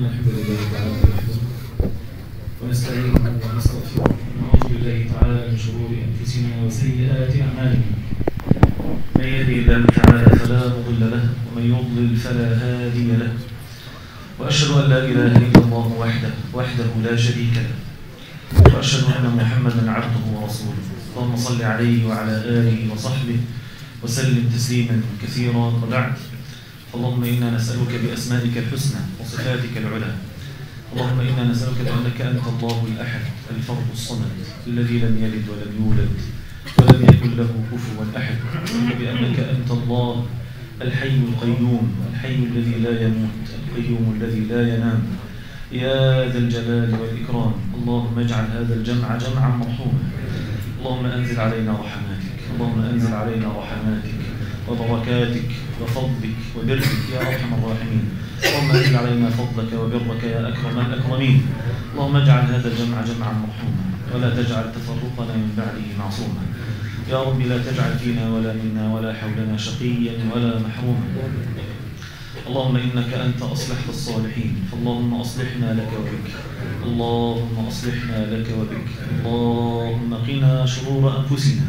إن الحمد لله تعالى نحمده ونستعينه ونستغفره ونعوذ بالله تعالى من شرور أنفسنا وسيئات أعمالنا من يهده الله تعالى فلا مضل له ومن يضلل فلا هادي له وأشهد أن لا إله إلا الله وحده وحده لا شريك له وأشهد أن محمدا عبده ورسوله اللهم صل عليه وعلى آله وصحبه وسلم تسليما كثيرا وبعد اللهم إنا نسألك بأسمائك الحسنى وصفاتك العلى اللهم إنا نسألك بأنك أنت الله الأحد الفرد الصمد الذي لم يلد ولم يولد ولم يكن له كفوا أحد نسألك بأنك أنت الله الحي القيوم الحي الذي لا يموت القيوم الذي لا ينام يا ذا الجلال والإكرام اللهم اجعل هذا الجمع جمعا مرحوما اللهم أنزل علينا رحماتك اللهم أنزل علينا رحماتك وبركاتك وفضلك وبرك يا أرحم الراحمين اللهم أنزل علينا فضلك وبرك يا أكرم الأكرمين اللهم اجعل هذا الجمع جمعا مرحوما ولا تجعل تفرقنا من بعده معصوما يا رب لا تجعل فينا ولا منا ولا حولنا شقيا ولا محروما اللهم إنك أنت أصلحت الصالحين فاللهم أصلحنا لك وبك اللهم أصلحنا لك وبك اللهم قنا شرور أنفسنا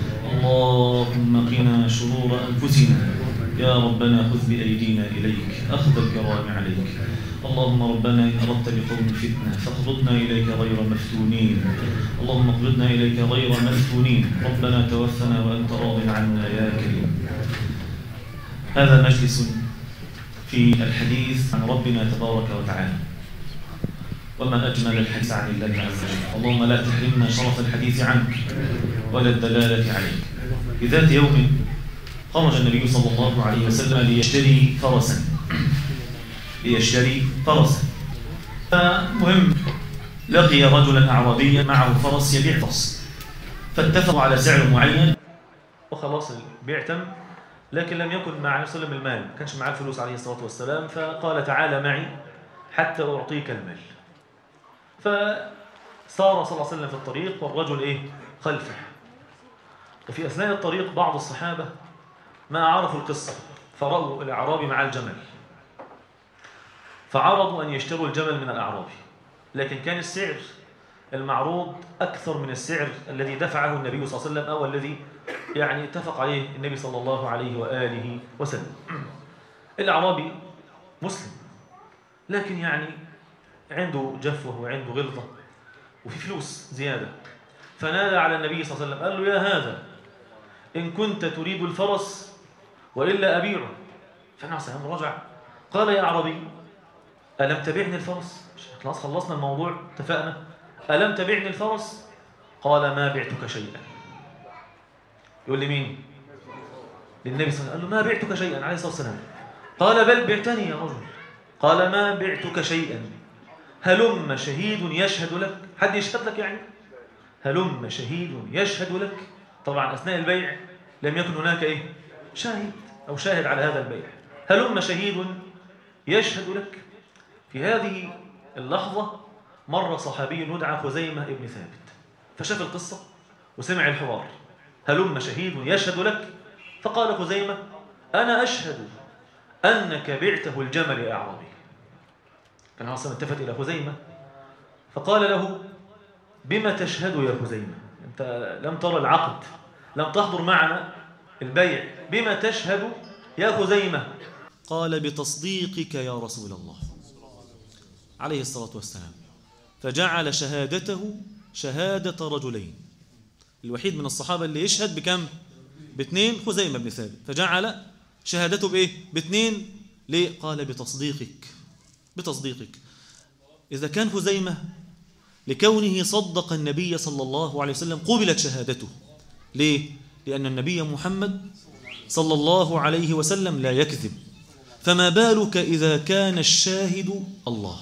اللهم قنا شرور أنفسنا يا ربنا خذ بأيدينا إليك أخذ الكرام عليك اللهم ربنا إن أردت بقوم فتنة فاقبضنا إليك غير مفتونين اللهم اقبضنا إليك غير مفتونين ربنا توفنا وأنت راض عنا يا كريم هذا مجلس في الحديث عن ربنا تبارك وتعالى وما أجمل الحديث عن الله عز وجل اللهم لا تحرمنا شرف الحديث عنك ولا الدلالة عليك في ذات يوم خرج النبي صلى الله عليه وسلم ليشتري فرسا ليشتري فرسا فمهم لقي رجلا أعرابيا معه فرس يبيع فرس فاتفقوا على سعر معين وخلاص البيع تم لكن لم يكن مع النبي صلى الله عليه وسلم المال ما كانش معاه الفلوس عليه الصلاة والسلام فقال تعالى معي حتى أعطيك المال فصار صلى الله عليه وسلم في الطريق والرجل إيه خلفه وفي أثناء الطريق بعض الصحابة ما عرفوا القصة فرأوا الأعرابي مع الجمل فعرضوا أن يشتروا الجمل من الأعرابي لكن كان السعر المعروض أكثر من السعر الذي دفعه النبي صلى الله عليه وسلم أو الذي يعني اتفق عليه النبي صلى الله عليه وآله وسلم الأعرابي مسلم لكن يعني عنده جفوة وعنده غلطة وفي فلوس زيادة فنادى على النبي صلى الله عليه وسلم قال له يا هذا إن كنت تريد الفرس وإلا أبيعه فالنبي صلى الله عليه وسلم رجع قال يا أعرابي ألم تبعني الفرس خلاص خلصنا الموضوع اتفقنا ألم تبعني الفرس قال ما بعتك شيئا يقول لي مين للنبي صلى الله عليه وسلم قال له ما بعتك شيئا عليه الصلاة والسلام قال بل بعتني يا رجل قال ما بعتك شيئا هلم شهيد يشهد لك حد يشهد لك يعني هلم شهيد يشهد لك طبعا أثناء البيع لم يكن هناك إيه شاهد أو شاهد على هذا البيع هلم شهيد يشهد لك في هذه اللحظة مر صحابي يدعى خزيمة ابن ثابت فشاف القصة وسمع الحوار هلم شهيد يشهد لك فقال خزيمة أنا أشهد أنك بعته الجمل يا أعرابي كان عاصم التفت إلى خزيمة فقال له بما تشهد يا خزيمة أنت لم ترى العقد لم تحضر معنا البيع بما تشهد يا خزيمة قال بتصديقك يا رسول الله عليه الصلاة والسلام فجعل شهادته شهادة رجلين الوحيد من الصحابة اللي يشهد بكم باثنين خزيمة بن ثابت فجعل شهادته بإيه باثنين ليه قال بتصديقك بتصديقك إذا كان خزيمة لكونه صدق النبي صلى الله عليه وسلم قبلت شهادته ليه لأن النبي محمد صلى الله عليه وسلم لا يكذب فما بالك إذا كان الشاهد الله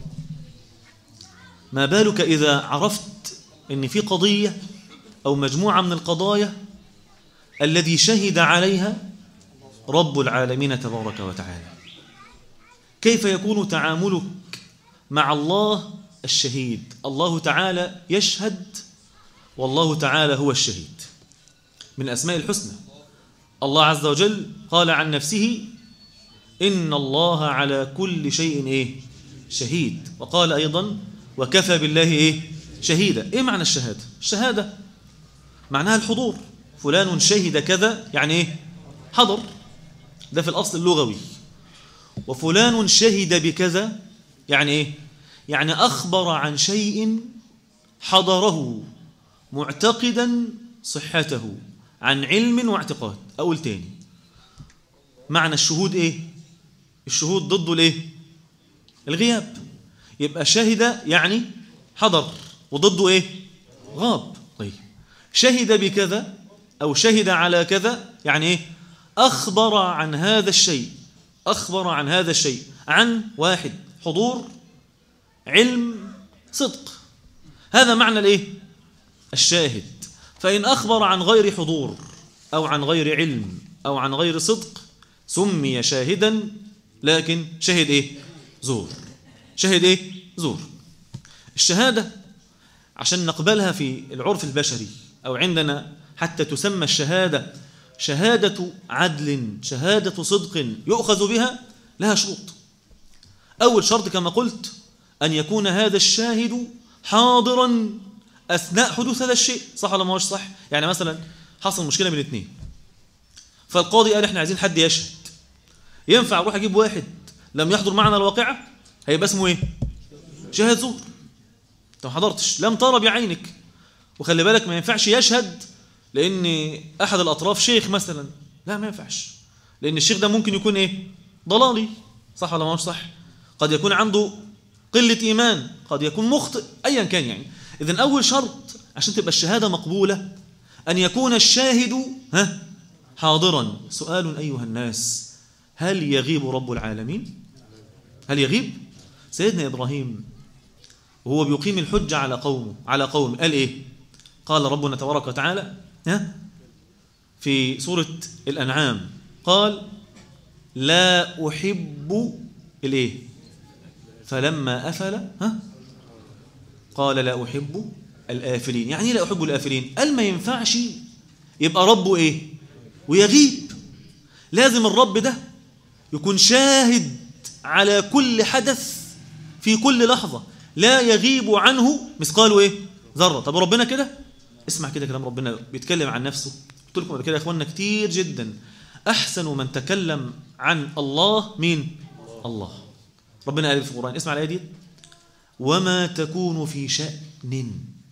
ما بالك إذا عرفت أن في قضية أو مجموعة من القضايا الذي شهد عليها رب العالمين تبارك وتعالى كيف يكون تعاملك مع الله الشهيد الله تعالى يشهد والله تعالى هو الشهيد من أسماء الحسنى الله عز وجل قال عن نفسه إن الله على كل شيء إيه؟ شهيد وقال أيضا وكفى بالله إيه شهيدا إيه معنى الشهادة الشهادة معناها الحضور فلان شهد كذا يعني إيه حضر ده في الأصل اللغوي وفلان شهد بكذا يعني إيه يعني أخبر عن شيء حضره معتقدا صحته عن علم واعتقاد أقول تاني معنى الشهود إيه الشهود ضده الإيه الغياب يبقى شهد يعني حضر وضده إيه غاب طيب شهد بكذا أو شهد على كذا يعني إيه أخبر عن هذا الشيء أخبر عن هذا الشيء عن واحد حضور علم صدق هذا معنى الايه الشاهد فإن أخبر عن غير حضور أو عن غير علم أو عن غير صدق سمي شاهدا لكن شهد إيه زور شهد إيه زور الشهادة عشان نقبلها في العرف البشري أو عندنا حتى تسمى الشهادة شهادة عدل شهادة صدق يؤخذ بها لها شروط أول شرط كما قلت أن يكون هذا الشاهد حاضرا أثناء حدوث هذا الشيء صح ولا ما هوش صح يعني مثلا حصل مشكلة من الاثنين فالقاضي قال احنا عايزين حد يشهد ينفع اروح اجيب واحد لم يحضر معنا الواقعة هيبقى اسمه ايه شاهد زور انت ما حضرتش لم ترى بعينك وخلي بالك ما ينفعش يشهد لان احد الاطراف شيخ مثلا لا ما ينفعش لان الشيخ ده ممكن يكون ايه ضلالي صح ولا ما هوش صح قد يكون عنده قلة إيمان قد يكون مخطئ أيا كان يعني إذن أول شرط عشان تبقى الشهادة مقبولة أن يكون الشاهد ها حاضرا سؤال أيها الناس هل يغيب رب العالمين هل يغيب سيدنا إبراهيم وهو بيقيم الحجة على قومه على قومه قال إيه قال ربنا تبارك وتعالى ها في سورة الأنعام قال لا أحب الإيه فلما أفل ها قال لا أحب الآفلين يعني لا أحب الآفلين قال ما ينفعش يبقى ربه إيه ويغيب لازم الرب ده يكون شاهد على كل حدث في كل لحظة لا يغيب عنه مثقال إيه ذرة طب ربنا كده اسمع كده كلام ربنا بيتكلم عن نفسه قلت لكم قبل كده يا اخواننا كتير جدا احسن من تكلم عن الله مين الله ربنا قال في القرآن اسمع الآية دي وما تكون في شأن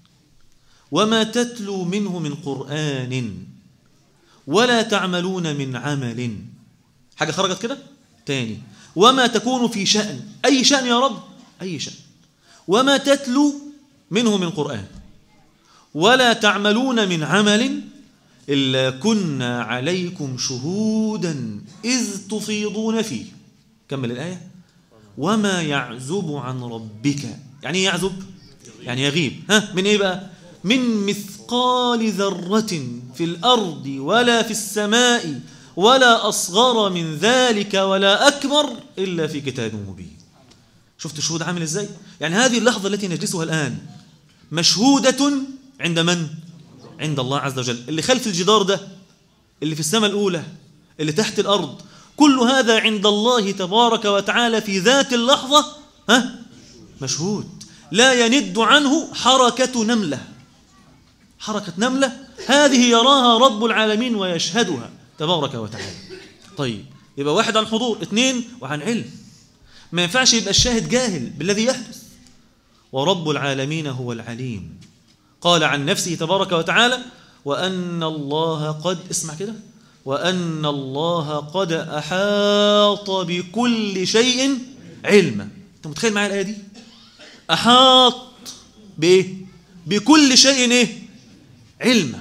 وما تتلو منه من قرآن ولا تعملون من عمل حاجة خرجت كده تاني وما تكون في شأن أي شأن يا رب أي شأن وما تتلو منه من قرآن ولا تعملون من عمل إلا كنا عليكم شهودا إذ تفيضون فيه كمل الآية وما يعزب عن ربك يعني ايه يعزب يعني يغيب ها من ايه بقى من مثقال ذرة في الأرض ولا في السماء ولا أصغر من ذلك ولا أكبر إلا في كتاب مبين شفت الشهود عامل إزاي يعني هذه اللحظة التي نجلسها الآن مشهودة عند من عند الله عز وجل اللي خلف الجدار ده اللي في السماء الأولى اللي تحت الأرض كل هذا عند الله تبارك وتعالى في ذات اللحظة ها مشهود لا يند عنه حركة نملة حركة نملة هذه يراها رب العالمين ويشهدها تبارك وتعالى طيب يبقى واحد عن حضور اثنين وعن علم ما ينفعش يبقى الشاهد جاهل بالذي يحدث ورب العالمين هو العليم قال عن نفسه تبارك وتعالى وأن الله قد اسمع كده وأن الله قد أحاط بكل شيء علما أنت متخيل معايا الآية دي أحاط بإيه بكل شيء إيه علما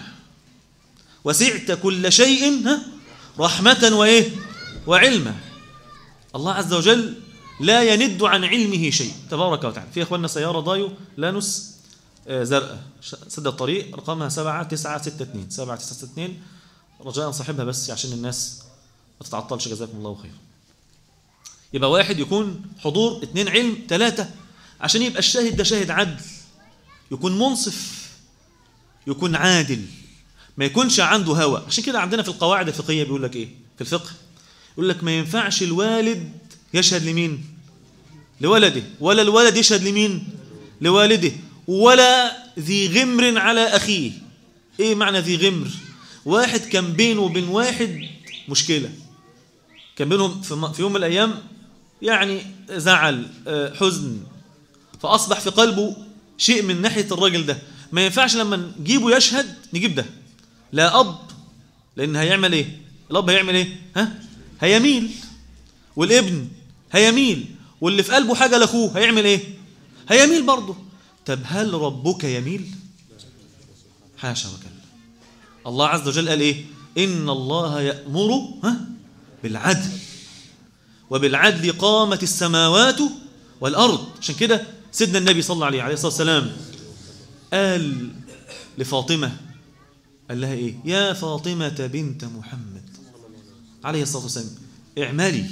وسعت كل شيء ها رحمة وإيه وعلما الله عز وجل لا يند عن علمه شيء تبارك وتعالى في أخواننا سيارة ضايو لانوس زرقاء سد الطريق رقمها 7962 7962 رجاء صاحبها بس عشان الناس ما تتعطلش جزاكم الله خير يبقى واحد يكون حضور اثنين علم ثلاثة عشان يبقى الشاهد ده شاهد عدل يكون منصف يكون عادل ما يكونش عنده هوى عشان كده عندنا في القواعد الفقهية بيقول لك ايه في الفقه يقول لك ما ينفعش الوالد يشهد لمين لولده ولا الولد يشهد لمين لوالده ولا ذي غمر على أخيه إيه معنى ذي غمر واحد كان بينه وبين واحد مشكلة كان بينهم في يوم من الأيام يعني زعل حزن فأصبح في قلبه شيء من ناحية الراجل ده ما ينفعش لما نجيبه يشهد نجيب ده لا أب لأن هيعمل إيه الأب هيعمل إيه ها هيميل والابن هيميل واللي في قلبه حاجة لأخوه هيعمل إيه هيميل برضه طب هل ربك يميل حاشا وكلا الله عز وجل قال إيه إن الله يأمر ها بالعدل وبالعدل قامت السماوات والأرض عشان كده سيدنا النبي صلى الله عليه عليه الصلاة والسلام قال لفاطمة قال لها إيه يا فاطمة بنت محمد عليه الصلاة والسلام اعملي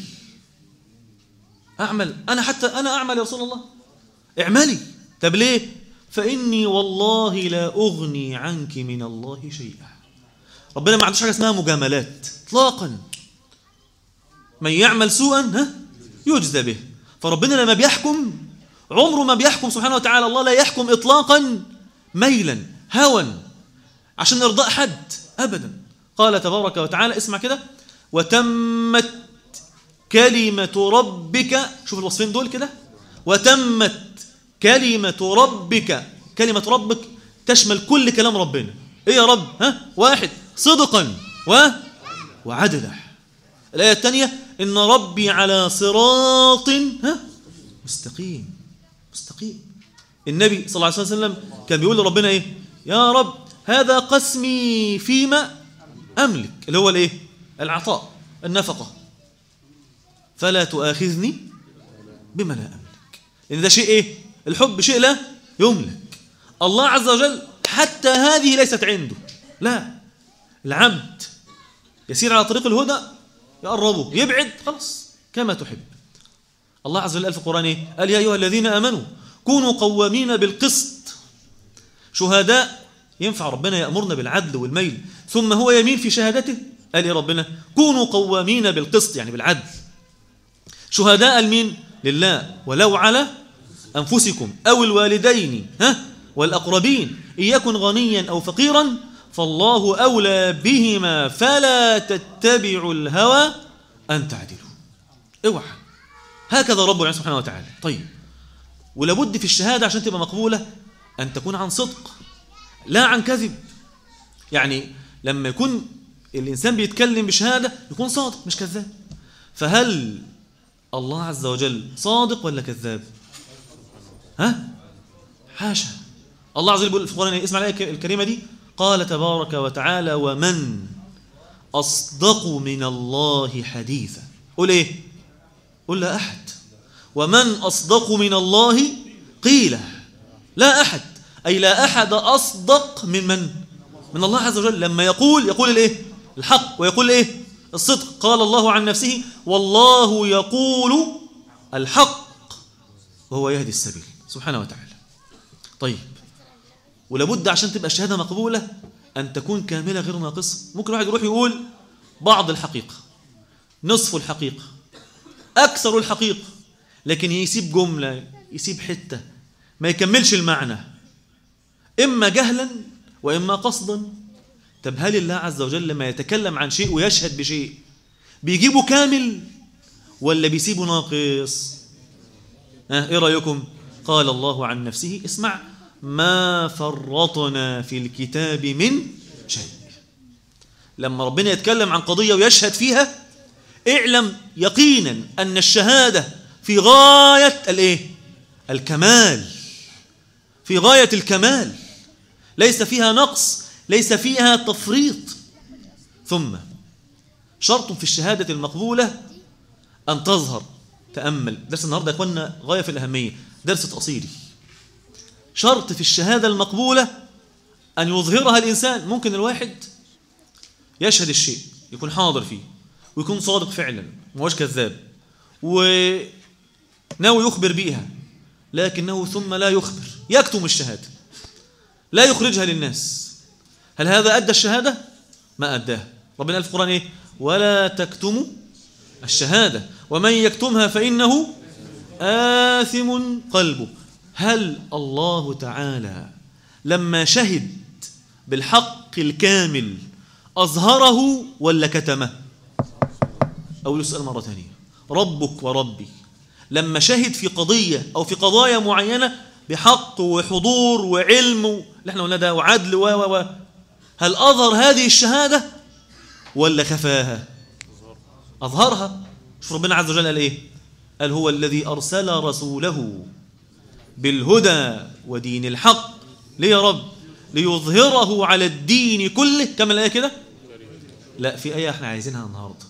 أعمل أنا حتى أنا أعمل يا رسول الله اعملي طب ليه فإني والله لا أغني عنك من الله شيئا ربنا ما عندوش حاجة اسمها مجاملات اطلاقا من يعمل سوءا ها يجزى به فربنا لما بيحكم عمره ما بيحكم سبحانه وتعالى الله لا يحكم إطلاقا ميلا هوى عشان إرضاء حد أبدا قال تبارك وتعالى اسمع كده وتمت كلمة ربك شوف الوصفين دول كده وتمت كلمة ربك كلمة ربك تشمل كل كلام ربنا ايه يا رب ها واحد صدقا و وعدلا الآية الثانية إن ربي على صراط ها مستقيم مستقيم النبي صلى الله عليه وسلم كان بيقول لربنا ايه يا رب هذا قسمي فيما أملك اللي هو الايه العطاء النفقة فلا تؤاخذني بما لا أملك لأن ده شيء إيه الحب شيء لا يملك الله عز وجل حتى هذه ليست عنده لا العبد يسير على طريق الهدى يقربه يبعد خلاص كما تحب الله عز وجل قال في القرآن إيه؟ قال يا أيها الذين آمنوا كونوا قوامين بالقسط شهداء ينفع ربنا يأمرنا بالعدل والميل ثم هو يمين في شهادته قال يا ربنا كونوا قوامين بالقسط يعني بالعدل شهداء المين لله ولو على أنفسكم أو الوالدين ها والأقربين إن يكن غنيا أو فقيرا فالله أولى بهما فلا تتبعوا الهوى أن تعدلوا اوعى هكذا ربنا سبحانه وتعالى طيب ولابد في الشهادة عشان تبقى مقبولة أن تكون عن صدق لا عن كذب يعني لما يكون الإنسان بيتكلم بشهادة يكون صادق مش كذاب فهل الله عز وجل صادق ولا كذاب ها حاشا الله عز وجل يقول في القرآن اسمع الآية الكريمة دي قال تبارك وتعالى ومن أصدق من الله حديثا قول إيه قل لا أحد ومن أصدق من الله قيل لا أحد أي لا أحد أصدق من من من الله عز وجل لما يقول يقول الإيه الحق ويقول إيه الصدق قال الله عن نفسه والله يقول الحق وهو يهدي السبيل سبحانه وتعالى طيب ولابد عشان تبقى الشهادة مقبولة أن تكون كاملة غير ناقصة ممكن واحد يروح يقول بعض الحقيقة نصف الحقيقة أكثر الحقيقة لكن يسيب جملة يسيب حتة ما يكملش المعنى إما جهلا وإما قصدا طب هل الله عز وجل لما يتكلم عن شيء ويشهد بشيء بيجيبه كامل ولا بيسيبه ناقص ها ايه رايكم قال الله عن نفسه اسمع ما فرطنا في الكتاب من شيء لما ربنا يتكلم عن قضيه ويشهد فيها اعلم يقينا ان الشهاده في غايه الايه الكمال في غايه الكمال ليس فيها نقص ليس فيها تفريط ثم شرط في الشهادة المقبولة أن تظهر تأمل درس النهاردة يا أخوانا غاية في الأهمية درس تأصيلي شرط في الشهادة المقبولة أن يظهرها الإنسان ممكن الواحد يشهد الشيء يكون حاضر فيه ويكون صادق فعلا مهوش كذاب وناوي يخبر بيها لكنه ثم لا يخبر يكتم الشهادة لا يخرجها للناس هل هذا أدى الشهادة؟ ما أداها ربنا قال في القرآن إيه؟ ولا تكتموا الشهادة ومن يكتمها فإنه آثم قلبه هل الله تعالى لما شهد بالحق الكامل أظهره ولا كتمه أو السؤال مرة ثانية ربك وربي لما شهد في قضية أو في قضايا معينة بحق وحضور وعلم اللي احنا قلنا ده وعدل و و و هل أظهر هذه الشهادة ولا خفاها أظهرها شوف ربنا عز وجل قال إيه قال هو الذي أرسل رسوله بالهدى ودين الحق ليه يا رب ليظهره على الدين كله كما الآية كده لا في آية احنا عايزينها النهاردة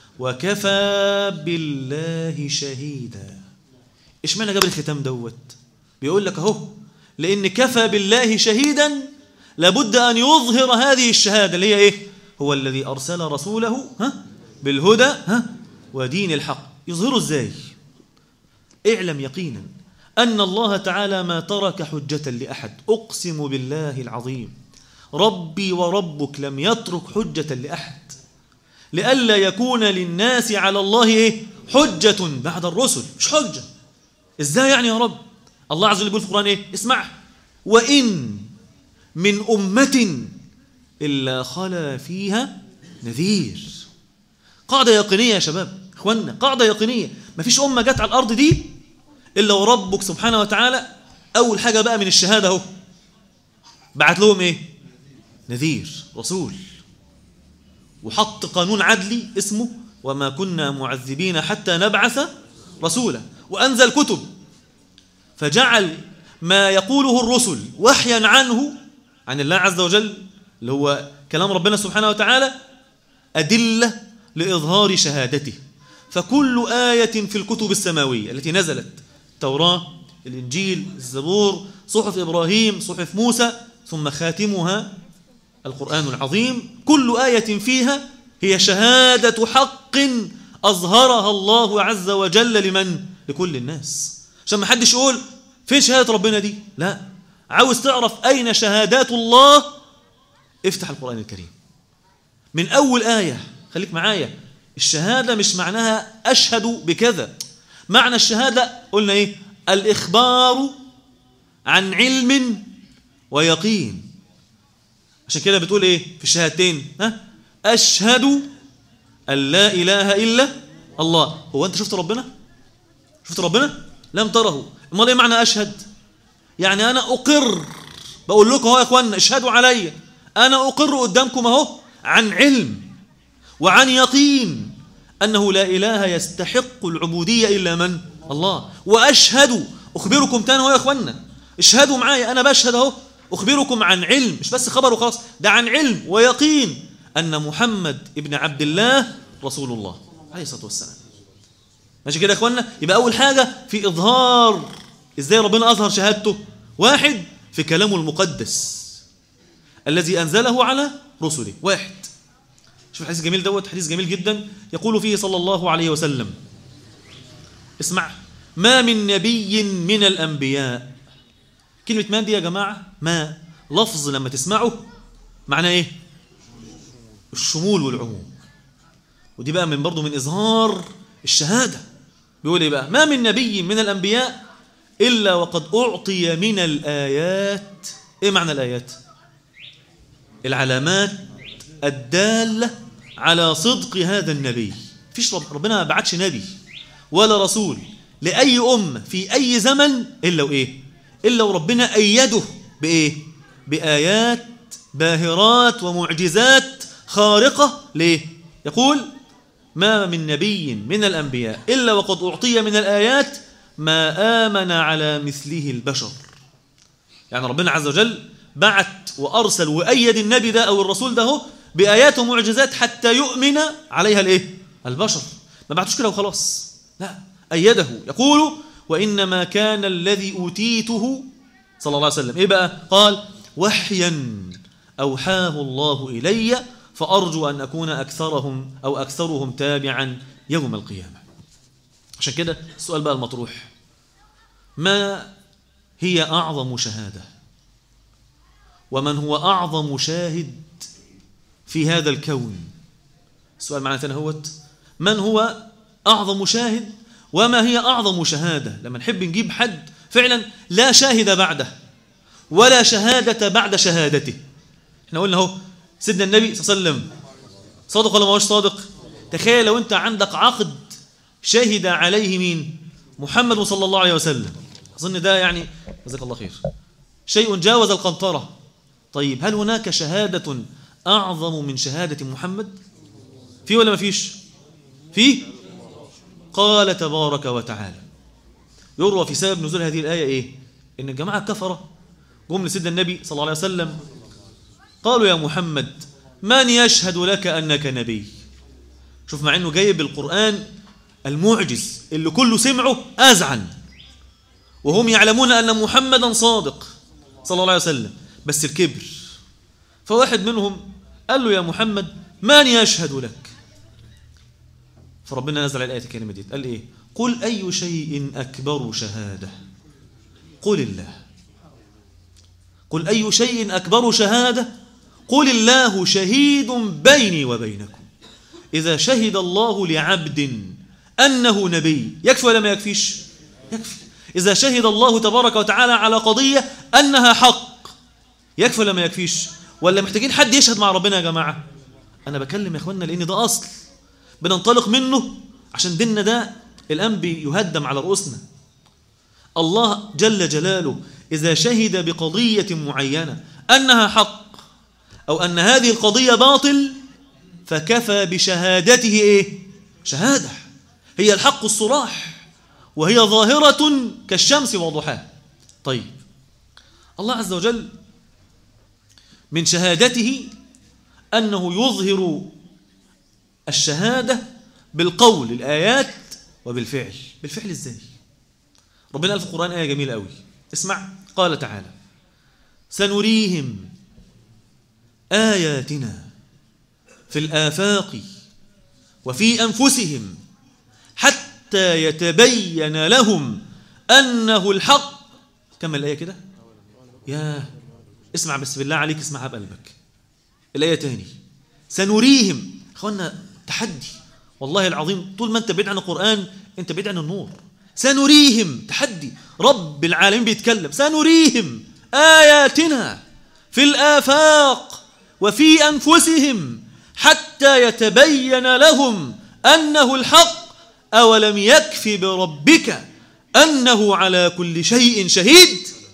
وكفى بالله شهيدا ايش معنى جاب الختام دوت بيقول لك اهو لان كفى بالله شهيدا لابد ان يظهر هذه الشهاده اللي هي ايه هو الذي ارسل رسوله ها بالهدى ها ودين الحق يظهره ازاي اعلم يقينا ان الله تعالى ما ترك حجه لاحد اقسم بالله العظيم ربي وربك لم يترك حجه لاحد لئلا يكون للناس على الله ايه حجه بعد الرسل مش حجه ازاي يعني يا رب الله عز وجل يقول في القرآن إيه؟ اسمع وإن من أمة إلا خلا فيها نذير قاعدة يقينية يا شباب إخوانا قاعدة يقينية ما فيش أمة جت على الأرض دي إلا وربك سبحانه وتعالى أول حاجة بقى من الشهادة أهو بعت لهم إيه نذير رسول وحط قانون عدلي اسمه وما كنا معذبين حتى نبعث رسولا وأنزل كتب فجعل ما يقوله الرسل وحيا عنه عن الله عز وجل اللي هو كلام ربنا سبحانه وتعالى أدلة لإظهار شهادته فكل آية في الكتب السماوية التي نزلت التوراة الإنجيل الزبور صحف إبراهيم صحف موسى ثم خاتمها القرآن العظيم كل آية فيها هي شهادة حق أظهرها الله عز وجل لمن؟ لكل الناس عشان ما حدش يقول فين شهادة ربنا دي لا عاوز تعرف أين شهادات الله افتح القرآن الكريم من أول آية خليك معايا الشهادة مش معناها أشهد بكذا معنى الشهادة قلنا إيه الإخبار عن علم ويقين عشان كده بتقول إيه في الشهادتين ها أشهد أن لا إله إلا الله هو أنت شفت ربنا شفت ربنا لم تره امال ايه معنى اشهد يعني انا اقر بقول لكم اهو يا اخوانا اشهدوا عليا انا اقر قدامكم اهو عن علم وعن يقين انه لا اله يستحق العبوديه الا من الله واشهد اخبركم تاني اهو يا اخوانا اشهدوا معايا انا بشهد اهو اخبركم عن علم مش بس خبر وخلاص ده عن علم ويقين ان محمد ابن عبد الله رسول الله عليه الصلاه والسلام ماشي كده يا اخوانا يبقى اول حاجه في اظهار ازاي ربنا اظهر شهادته واحد في كلامه المقدس الذي انزله على رسله واحد شوف الحديث الجميل دوت حديث جميل جدا يقول فيه صلى الله عليه وسلم اسمع ما من نبي من الانبياء كلمه ما دي يا جماعه ما لفظ لما تسمعه معناه ايه الشمول والعموم ودي بقى من برضه من اظهار الشهاده بيقول ايه بقى ما من نبي من الانبياء الا وقد اعطي من الايات ايه معنى الايات العلامات الداله على صدق هذا النبي فيش رب ربنا ما بعتش نبي ولا رسول لاي امه في اي زمن الا وايه الا وربنا ايده بايه بايات باهرات ومعجزات خارقه ليه يقول ما من نبي من الأنبياء إلا وقد أعطي من الآيات ما آمن على مثله البشر يعني ربنا عز وجل بعت وأرسل وأيد النبي ده أو الرسول ده هو بآيات ومعجزات حتى يؤمن عليها الإيه؟ البشر ما بعتوش كده وخلاص لا أيده يقول وإنما كان الذي أوتيته صلى الله عليه وسلم إيه بقى قال وحيا أوحاه الله إلي فأرجو أن أكون أكثرهم أو أكثرهم تابعا يوم القيامة عشان كده السؤال بقى المطروح ما هي أعظم شهادة ومن هو أعظم شاهد في هذا الكون السؤال معنا تاني هوت من هو أعظم شاهد وما هي أعظم شهادة لما نحب نجيب حد فعلا لا شاهد بعده ولا شهادة بعد شهادته احنا قلنا اهو سيدنا النبي صلى الله عليه وسلم صادق ولا ما هوش صادق تخيل لو انت عندك عقد شهد عليه مين محمد صلى الله عليه وسلم اظن ده يعني جزاك الله خير شيء جاوز القنطرة طيب هل هناك شهادة أعظم من شهادة محمد في ولا ما فيش في قال تبارك وتعالى يروى في سبب نزول هذه الآية إيه إن الجماعة كفرة جم لسيدنا النبي صلى الله عليه وسلم قالوا يا محمد من يشهد لك أنك نبي شوف مع أنه جايب القرآن المعجز اللي كله سمعه أزعن وهم يعلمون أن محمدا صادق صلى الله عليه وسلم بس الكبر فواحد منهم قال له يا محمد من يشهد لك فربنا نزل الآية الكريمة دي قال إيه قل أي شيء أكبر شهادة قل الله قل أي شيء أكبر شهادة قل الله شهيد بيني وبينكم إذا شهد الله لعبد أنه نبي يكفي ولا ما يكفيش يكفي إذا شهد الله تبارك وتعالى على قضية أنها حق يكفي ولا ما يكفيش ولا محتاجين حد يشهد مع ربنا يا جماعة أنا بكلم يا أخوانا لأن ده أصل بننطلق منه عشان ديننا ده الآن بيهدم على رؤوسنا الله جل جلاله إذا شهد بقضية معينة أنها حق أو أن هذه القضية باطل فكفى بشهادته إيه؟ شهادة هي الحق الصراح وهي ظاهرة كالشمس وضحاها طيب الله عز وجل من شهادته أنه يظهر الشهادة بالقول الآيات وبالفعل بالفعل إزاي ربنا قال في القرآن آية جميلة قوي اسمع قال تعالى سنريهم آياتنا في الآفاق وفي أنفسهم حتى يتبين لهم أنه الحق كمل الآية كده يا اسمع بس بالله عليك اسمعها بقلبك الآية تاني سنريهم اخوانا تحدي والله العظيم طول ما انت بعيد عن القرآن انت بعيد عن النور سنريهم تحدي رب العالمين بيتكلم سنريهم آياتنا في الآفاق وفي أنفسهم حتى يتبين لهم أنه الحق أولم يكف بربك أنه على كل شيء شهيد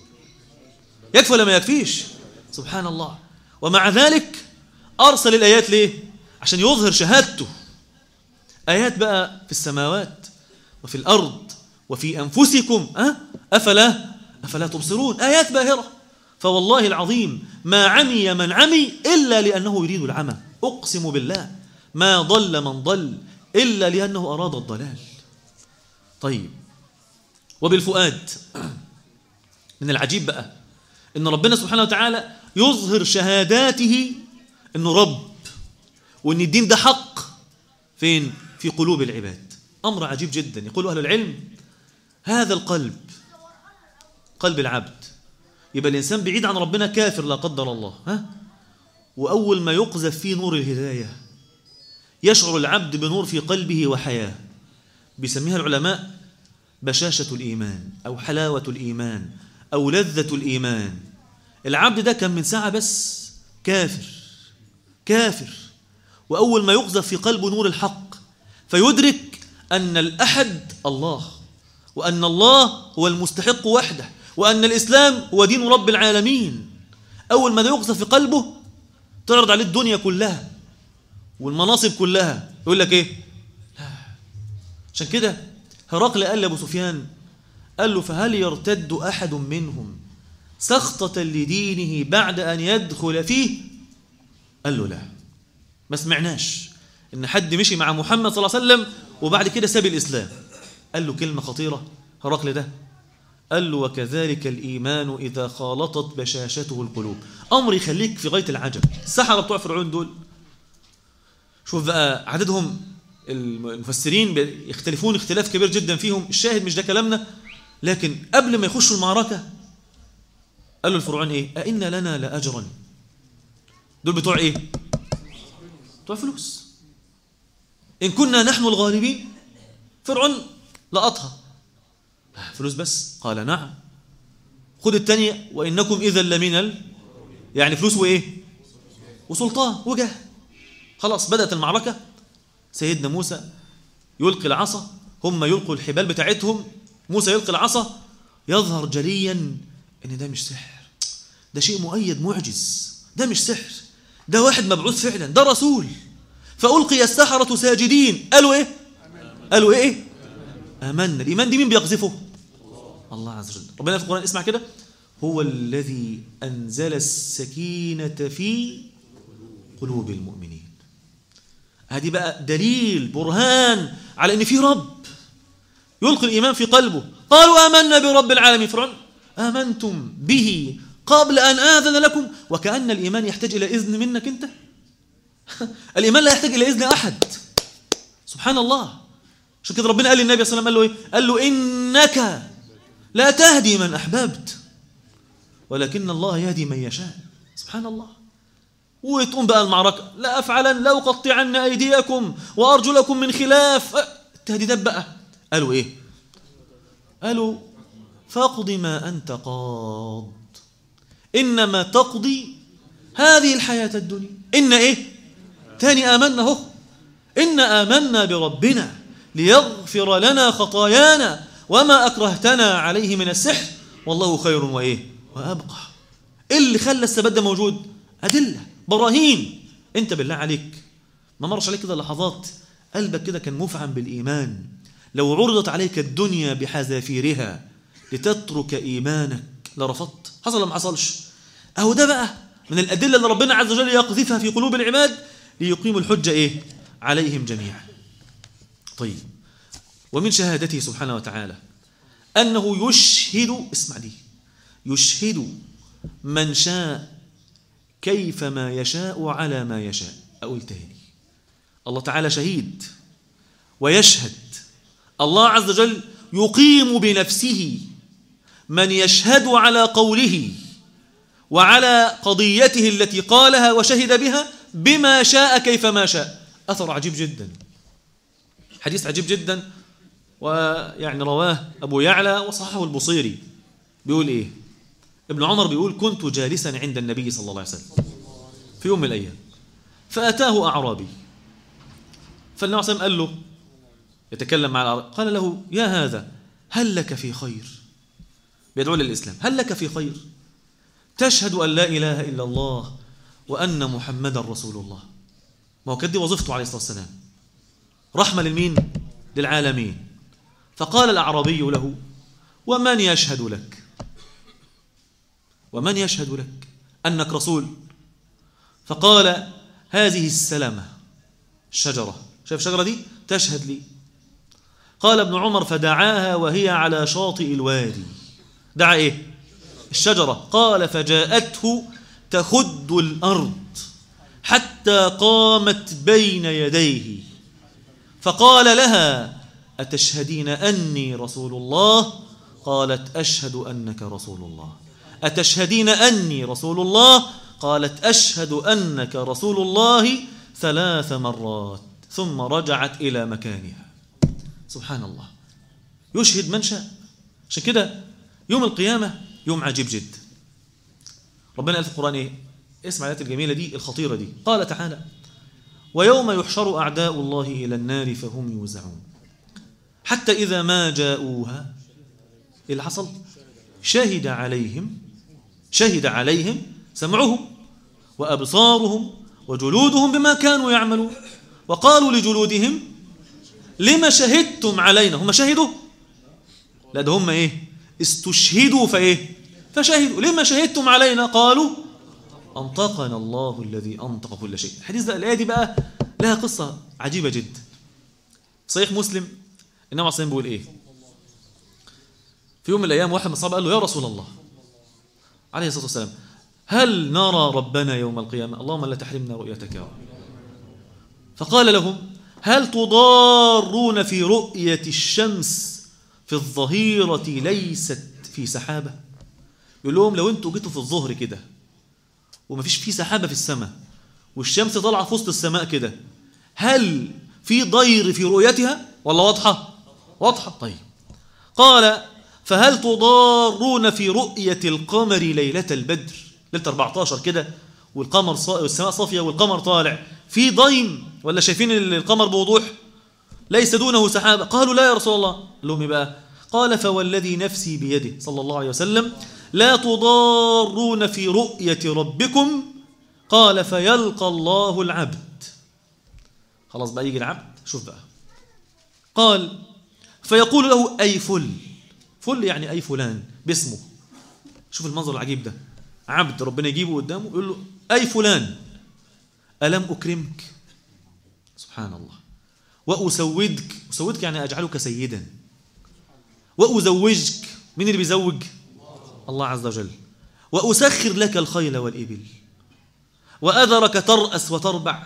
يكفي ولا ما يكفيش سبحان الله ومع ذلك أرسل الآيات ليه عشان يظهر شهادته آيات بقى في السماوات وفي الأرض وفي أنفسكم أه؟ أفلا أفلا تبصرون آيات باهرة فوالله العظيم ما عمي من عمي إلا لأنه يريد العمى أقسم بالله ما ضل من ضل إلا لأنه أراد الضلال طيب وبالفؤاد من العجيب بقى إن ربنا سبحانه وتعالى يظهر شهاداته إنه رب وإن الدين ده حق فين؟ في قلوب العباد أمر عجيب جدا يقول أهل العلم هذا القلب قلب العبد يبقى الإنسان بعيد عن ربنا كافر لا قدر الله ها؟ وأول ما يقذف فيه نور الهداية يشعر العبد بنور في قلبه وحياة بيسميها العلماء بشاشة الإيمان أو حلاوة الإيمان أو لذة الإيمان العبد ده كان من ساعة بس كافر كافر وأول ما يقذف في قلبه نور الحق فيدرك أن الأحد الله وأن الله هو المستحق وحده وأن الإسلام هو دين رب العالمين أول ما يقذف في قلبه تعرض عليه الدنيا كلها والمناصب كلها يقول لك إيه لا عشان كده هرقل قال لأبو سفيان قال له فهل يرتد أحد منهم سخطة لدينه بعد أن يدخل فيه قال له لا ما سمعناش إن حد مشي مع محمد صلى الله عليه وسلم وبعد كده ساب الإسلام قال له كلمة خطيرة هرقل ده قال له وكذلك الإيمان إذا خالطت بشاشته القلوب أمر يخليك في غاية العجب السحرة بتوع فرعون دول شوف بقى عددهم المفسرين يختلفون اختلاف كبير جدا فيهم الشاهد مش ده كلامنا لكن قبل ما يخشوا المعركة قال له الفرعون ايه أئن لنا لأجرا دول بتوع ايه بتوع فلوس إن كنا نحن الغالبين فرعون لقطها فلوس بس قال نعم خد الثانية وإنكم إذا لمن ال... يعني فلوس وإيه وسلطان وجه خلاص بدأت المعركة سيدنا موسى يلقي العصا هم يلقوا الحبال بتاعتهم موسى يلقي العصا يظهر جليا ان ده مش سحر ده شيء مؤيد معجز ده مش سحر ده واحد مبعوث فعلا ده رسول فألقي السحرة ساجدين قالوا ايه قالوا ايه آمنا الإيمان دي مين بيقذفه الله عز وجل ربنا في القرآن اسمع كده هو الذي أنزل السكينة في قلوب المؤمنين هذه بقى دليل برهان على ان في رب يلقي الايمان في قلبه قالوا امنا برب العالمين فرعون امنتم به قبل ان اذن لكم وكان الايمان يحتاج الى اذن منك انت الايمان لا يحتاج الى اذن احد سبحان الله عشان كده ربنا قال للنبي صلى الله عليه وسلم قال له ايه قال له انك لا تهدي من احببت ولكن الله يهدي من يشاء سبحان الله وتقوم بقى المعركة لا أفعلن لا أقطعن أيديكم وأرجلكم من خلاف التهديدات بقى قالوا إيه قالوا فاقض ما أنت قاض إنما تقضي هذه الحياة الدنيا إن إيه تاني آمنا هو إن آمنا بربنا ليغفر لنا خطايانا وما أكرهتنا عليه من السحر والله خير وإيه وأبقى إيه اللي خلى الثبات ده موجود أدلة براهين انت بالله عليك ما مرش عليك كده لحظات قلبك كده كان مفعم بالإيمان لو عرضت عليك الدنيا بحذافيرها لتترك إيمانك لرفضت حصل ولا ما حصلش أهو ده بقى من الأدلة اللي ربنا عز وجل يقذفها في قلوب العباد ليقيموا الحجة إيه عليهم جميعا طيب ومن شهادته سبحانه وتعالى أنه يشهد اسمع دي يشهد من شاء كيفما يشاء على ما يشاء أقول تاني الله تعالى شهيد ويشهد الله عز وجل يقيم بنفسه من يشهد على قوله وعلى قضيته التي قالها وشهد بها بما شاء كيفما شاء أثر عجيب جدا حديث عجيب جدا ويعني رواه أبو يعلى وصححه البصيري بيقول إيه ابن عمر بيقول كنت جالسا عند النبي صلى الله عليه وسلم في يوم من الأيام فأتاه أعرابي فالنبي صلى الله عليه وسلم قال له يتكلم مع الأعرابي قال له يا هذا هل لك في خير بيدعو للإسلام هل لك في خير تشهد أن لا إله إلا الله وأن محمدا رسول الله ما هو كانت دي وظيفته عليه الصلاة والسلام رحمة للمين للعالمين فقال الأعرابي له ومن يشهد لك ومن يشهد لك أنك رسول فقال هذه السلامة الشجرة شايف الشجرة دي تشهد لي قال ابن عمر فدعاها وهي على شاطئ الوادي دعا ايه الشجرة قال فجاءته تخد الأرض حتى قامت بين يديه فقال لها أتشهدين أني رسول الله قالت أشهد أنك رسول الله أتشهدين أني رسول الله قالت أشهد أنك رسول الله ثلاث مرات ثم رجعت إلى مكانها سبحان الله يشهد من شاء عشان كده يوم القيامة يوم عجيب جدا ربنا قال في القرآن إيه اسمع الآيات الجميلة دي الخطيرة دي قال تعالى ويوم يحشر أعداء الله إلى النار فهم يوزعون حتى إذا ما جاءوها إيه اللي حصل شهد عليهم شهد عليهم سمعهم وأبصارهم وجلودهم بما كانوا يعملون وقالوا لجلودهم لما شهدتم علينا هم شهدوا لا ده هم ايه استشهدوا فايه فشهدوا لما شهدتم علينا قالوا أنطقنا الله الذي أنطق كل شيء الحديث ده الآية دي بقى لها قصة عجيبة جدا صحيح مسلم النبي عليه الصلاة بيقول إيه في يوم من الأيام واحد من الصحابة قال له يا رسول الله عليه الصلاة والسلام هل نرى ربنا يوم القيامة اللهم لا تحرمنا رؤيتك يا رب فقال لهم هل تضارون في رؤية الشمس في الظهيرة ليست في سحابة يقول لهم لو انتوا جيتوا في الظهر كده ومفيش في سحابة في السماء والشمس طالعة في وسط السماء كده هل في ضير في رؤيتها ولا واضحة واضحة طيب قال فهل تضارون في رؤية القمر ليلة البدر ليلة 14 كده والقمر صا... والسماء صافية والقمر طالع في ضيم ولا شايفين القمر بوضوح ليس دونه سحابة قالوا لا يا رسول الله قال لهم إيه بقى قال فوالذي نفسي بيده صلى الله عليه وسلم لا تضارون في رؤية ربكم قال فيلقى الله العبد خلاص بقى يجي العبد شوف بقى قال فيقول له أي فل فل يعني أي فلان باسمه شوف المنظر العجيب ده عبد ربنا يجيبه قدامه يقول له أي فلان ألم أكرمك سبحان الله وأسودك أسودك يعني أجعلك سيدا وأزوجك مين اللي بيزوج الله عز وجل وأسخر لك الخيل والإبل وأذرك ترأس وتربع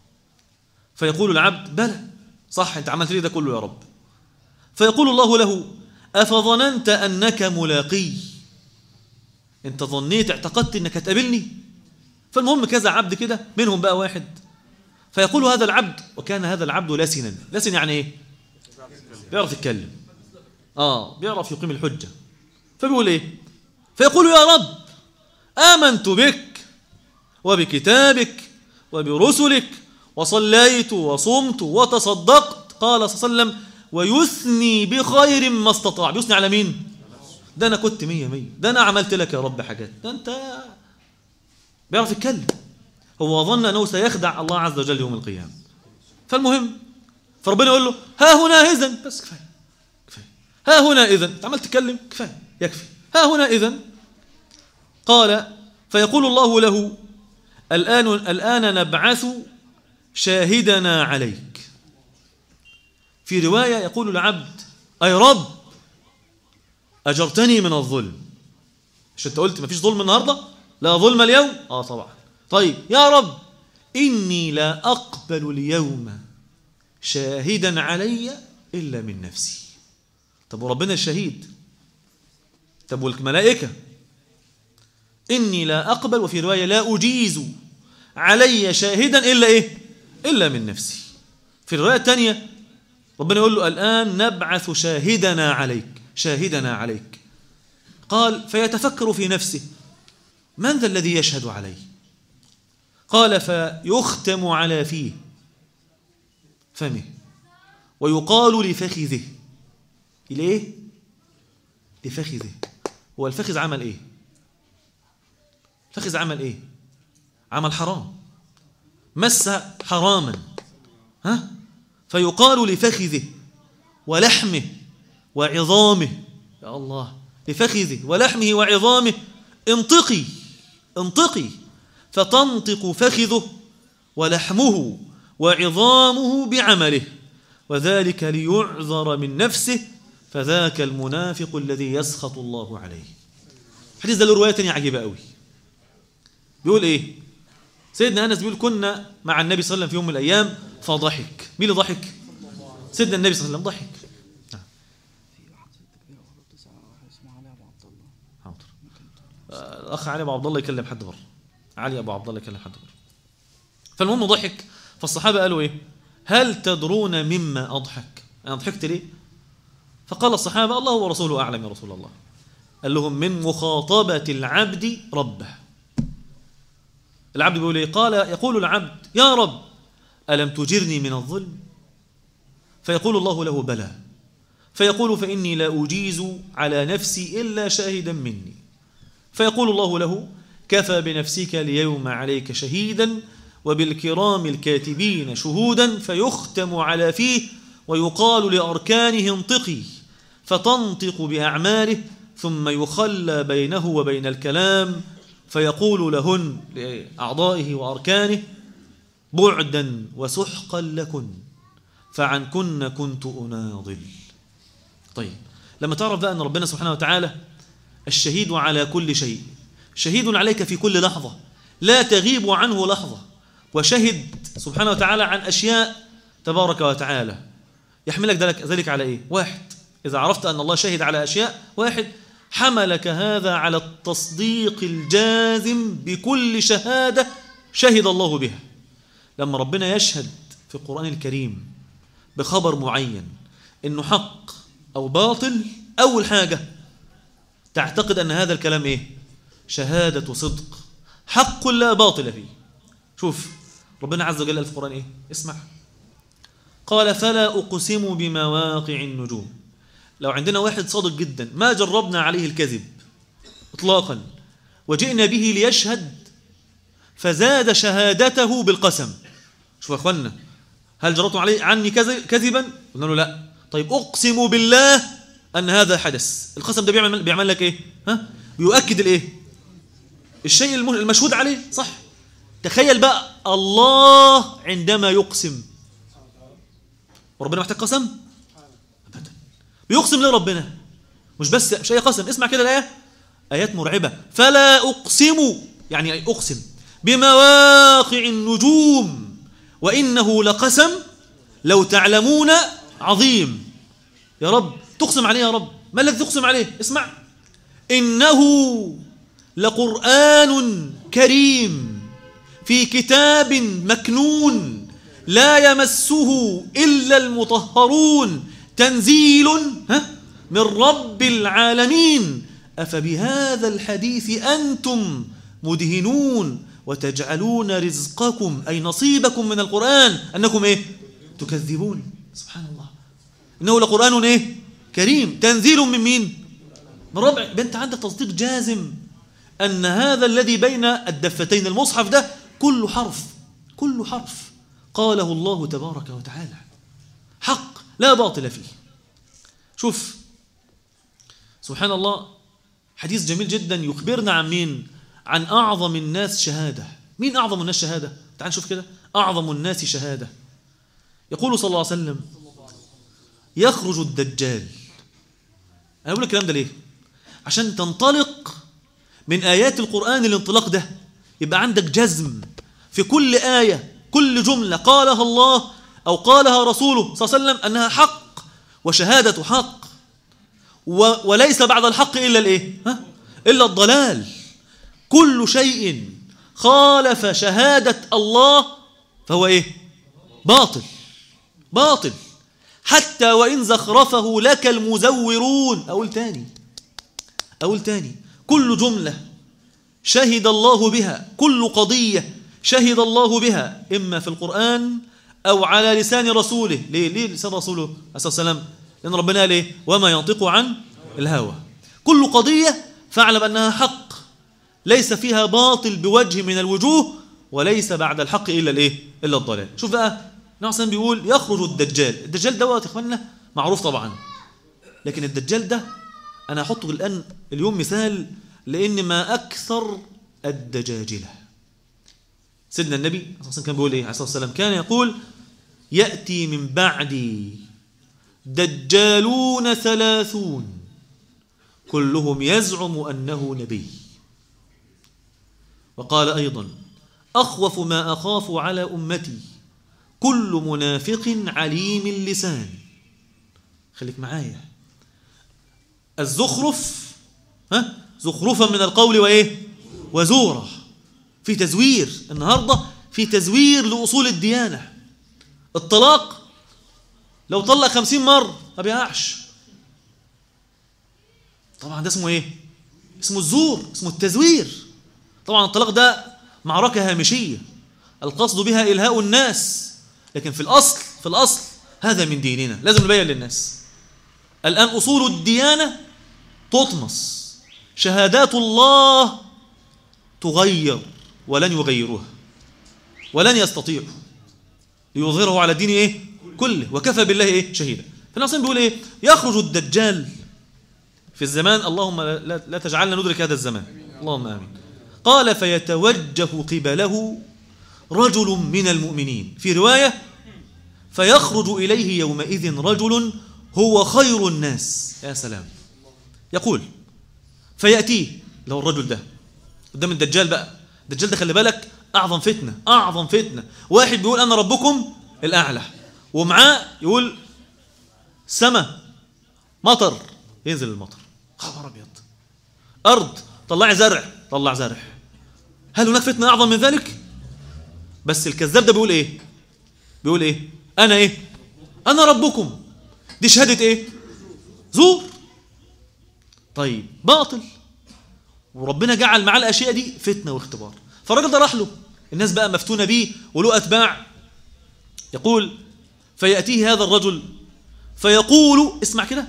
فيقول العبد بلى صح أنت عملت لي ده كله يا رب فيقول الله له أفظننت أنك ملاقي أنت ظنيت اعتقدت أنك هتقابلني فالمهم كذا عبد كده منهم بقى واحد فيقول هذا العبد وكان هذا العبد لسنا لسن يعني ايه بيعرف يتكلم اه بيعرف يقيم الحجة فبيقول ايه فيقول يا رب آمنت بك وبكتابك وبرسلك وصليت وصمت وتصدقت قال صلى الله عليه وسلم ويثني بخير ما استطاع بيثني على مين ده انا كنت مية مية ده انا عملت لك يا رب حاجات ده انت بيعرف يتكلم هو ظن انه سيخدع الله عز وجل يوم القيامه فالمهم فربنا يقول له ها هنا اذن بس كفايه كفايه ها هنا اذن انت عمال تتكلم كفايه يكفي ها هنا اذن قال فيقول الله له الان الان نبعث شاهدنا عليك في روايه يقول العبد اي رب اجرتني من الظلم مش انت قلت مفيش ظلم النهارده لا ظلم اليوم اه طبعا طيب يا رب إني لا أقبل اليوم شاهدا علي إلا من نفسي طب وربنا الشهيد طب والملائكة إني لا أقبل وفي رواية لا أجيز علي شاهدا إلا إيه إلا من نفسي في الرواية الثانية ربنا يقول له الآن نبعث شاهدنا عليك شاهدنا عليك قال فيتفكر في نفسه من ذا الذي يشهد عليه قال فيختم على فيه فمه ويقال لفخذه ليه لفخذه هو الفخذ عمل ايه الفخذ عمل ايه عمل حرام مس حراما ها فيقال لفخذه ولحمه وعظامه يا الله لفخذه ولحمه وعظامه انطقي انطقي فتنطق فخذه ولحمه وعظامه بعمله وذلك ليعذر من نفسه فذاك المنافق الذي يسخط الله عليه الحديث ده له روايه ثانيه عجيبه قوي بيقول ايه سيدنا انس بيقول كنا مع النبي صلى الله عليه وسلم في يوم من الايام فضحك مين اللي ضحك سيدنا النبي صلى الله عليه وسلم ضحك حاضر الاخ علي ابو عبد الله يكلم حد بره علي ابو عبد الله يكلم حد بره فالمهم ضحك فالصحابه قالوا ايه هل تدرون مما اضحك انا ضحكت ليه فقال الصحابه الله ورسوله اعلم يا رسول الله قال لهم من مخاطبه العبد ربه العبد بيقول ايه قال يقول العبد يا رب الم تجرني من الظلم فيقول الله له بلى فيقول فاني لا اجيز على نفسي الا شاهدا مني فيقول الله له كفى بنفسك اليوم عليك شهيدا وبالكرام الكاتبين شهودا فيختم على فيه ويقال لأركانه انطقي فتنطق بأعماله ثم يخلى بينه وبين الكلام فيقول لهن لأعضائه وأركانه بعدا وسحقا لكن فعنكن كنت أناضل طيب لما تعرف بقى أن ربنا سبحانه وتعالى الشهيد على كل شيء شهيد عليك في كل لحظة لا تغيب عنه لحظة وشهد سبحانه وتعالى عن أشياء تبارك وتعالى يحملك ذلك, ذلك على إيه؟ واحد إذا عرفت أن الله شهد على أشياء واحد حملك هذا على التصديق الجازم بكل شهادة شهد الله بها لما ربنا يشهد في القرآن الكريم بخبر معين إنه حق أو باطل أول حاجة تعتقد أن هذا الكلام إيه شهادة صدق حق لا باطل فيه شوف ربنا عز وجل قال في القرآن إيه اسمع قال فلا أقسم بمواقع النجوم لو عندنا واحد صادق جدا ما جربنا عليه الكذب إطلاقا وجئنا به ليشهد فزاد شهادته بالقسم شوف يا أخوانا هل جربتم عليه عني كذ- كذبا قلنا له لا طيب أقسم بالله أن هذا حدث القسم ده بيعمل, بيعمل لك إيه ها؟ بيؤكد الإيه الشيء الم- المشهود عليه صح تخيل بقى الله عندما يقسم وربنا محتاج قسم ابدا بيقسم ليه ربنا مش بس مش اي قسم اسمع كده الايه ايات مرعبه فلا اقسم يعني أي اقسم بمواقع النجوم وانه لقسم لو تعلمون عظيم يا رب تقسم عليه يا رب ما الذي تقسم عليه اسمع انه لقران كريم في كتاب مكنون لا يمسه الا المطهرون تنزيل ها من رب العالمين افبهذا الحديث انتم مدهنون وتجعلون رزقكم اي نصيبكم من القران انكم ايه تكذبون سبحان الله انه لقران ايه كريم تنزيل من مين من رب انت عندك تصديق جازم أن هذا الذي بين الدفتين المصحف ده كل حرف كل حرف قاله الله تبارك وتعالى حق لا باطل فيه شوف سبحان الله حديث جميل جدا يخبرنا عن مين عن أعظم الناس شهادة مين أعظم الناس شهادة تعال نشوف كده أعظم الناس شهادة يقول صلى الله عليه وسلم يخرج الدجال أنا أقول الكلام ده ليه عشان تنطلق من آيات القرآن الانطلاق ده يبقى عندك جزم في كل آية كل جملة قالها الله أو قالها رسوله صلى الله عليه وسلم أنها حق وشهادة حق و وليس بعد الحق إلا الإيه؟ ها؟ إلا الضلال كل شيء خالف شهادة الله فهو إيه؟ باطل باطل حتى وإن زخرفه لك المزورون أقول تاني أقول تاني كل جملة شهد الله بها كل قضية شهد الله بها إما في القرآن أو على لسان رسوله ليه, ليه لسان رسوله عليه الصلاة والسلام لأن ربنا قال إيه وما ينطق عن الهوى كل قضية فاعلم أنها حق ليس فيها باطل بوجه من الوجوه وليس بعد الحق إلا الإيه إلا الضلال شوف بقى نعم بيقول يخرج الدجال الدجال دوت يا إخواننا معروف طبعا لكن الدجال ده أنا أحطه الآن اليوم مثال لأن ما أكثر الدجاجلة سيدنا النبي صلى الله عليه وسلم كان بيقول إيه عليه الصلاة والسلام كان يقول يأتي من بعدي دجالون ثلاثون كلهم يزعم أنه نبي وقال أيضا أخوف ما أخاف على أمتي كل منافق عليم اللسان خليك معايا الزخرف ها زخرفا من القول وايه وزورا في تزوير النهارده في تزوير لاصول الديانه الطلاق لو طلق خمسين مرة ما بيقعش طبعا ده اسمه ايه اسمه الزور اسمه التزوير طبعا الطلاق ده معركة هامشية القصد بها إلهاء الناس لكن في الأصل في الأصل هذا من ديننا لازم نبين للناس الآن أصول الديانة تطمس شهادات الله تغير ولن يغيروها ولن يستطيعوا ليظهره على الدين ايه كله وكفى بالله ايه شهيدا فالناصين بيقول ايه يخرج الدجال في الزمان اللهم لا, لا تجعلنا ندرك هذا الزمان اللهم امين قال فيتوجه قبله رجل من المؤمنين في روايه فيخرج اليه يومئذ رجل هو خير الناس يا سلام يقول فياتيه لو الرجل ده قدام الدجال بقى الدجال ده خلي بالك اعظم فتنه اعظم فتنه واحد بيقول انا ربكم الاعلى ومعاه يقول سما مطر ينزل المطر خبر ابيض ارض طلعي زرع طلع زرع هل هناك فتنه اعظم من ذلك بس الكذاب ده بيقول ايه بيقول ايه انا ايه انا ربكم دي شهاده ايه زور طيب باطل وربنا جعل معاه الاشياء دي فتنه واختبار فالراجل ده راح له الناس بقى مفتونه بيه وله اتباع يقول فياتيه هذا الرجل فيقول اسمع كده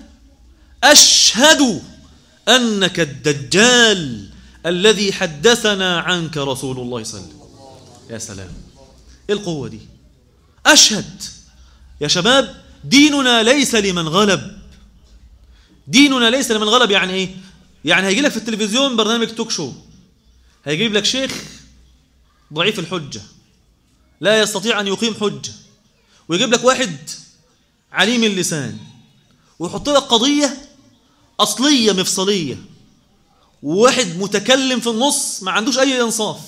اشهد انك الدجال الذي حدثنا عنك رسول الله صلى الله عليه وسلم يا سلام ايه القوه دي اشهد يا شباب ديننا ليس لمن غلب ديننا ليس لمن غلب يعني ايه يعني هيجي لك في التلفزيون برنامج توك شو هيجيب لك شيخ ضعيف الحجه لا يستطيع ان يقيم حجه ويجيب لك واحد عليم اللسان ويحط لك قضيه اصليه مفصليه وواحد متكلم في النص ما عندوش اي انصاف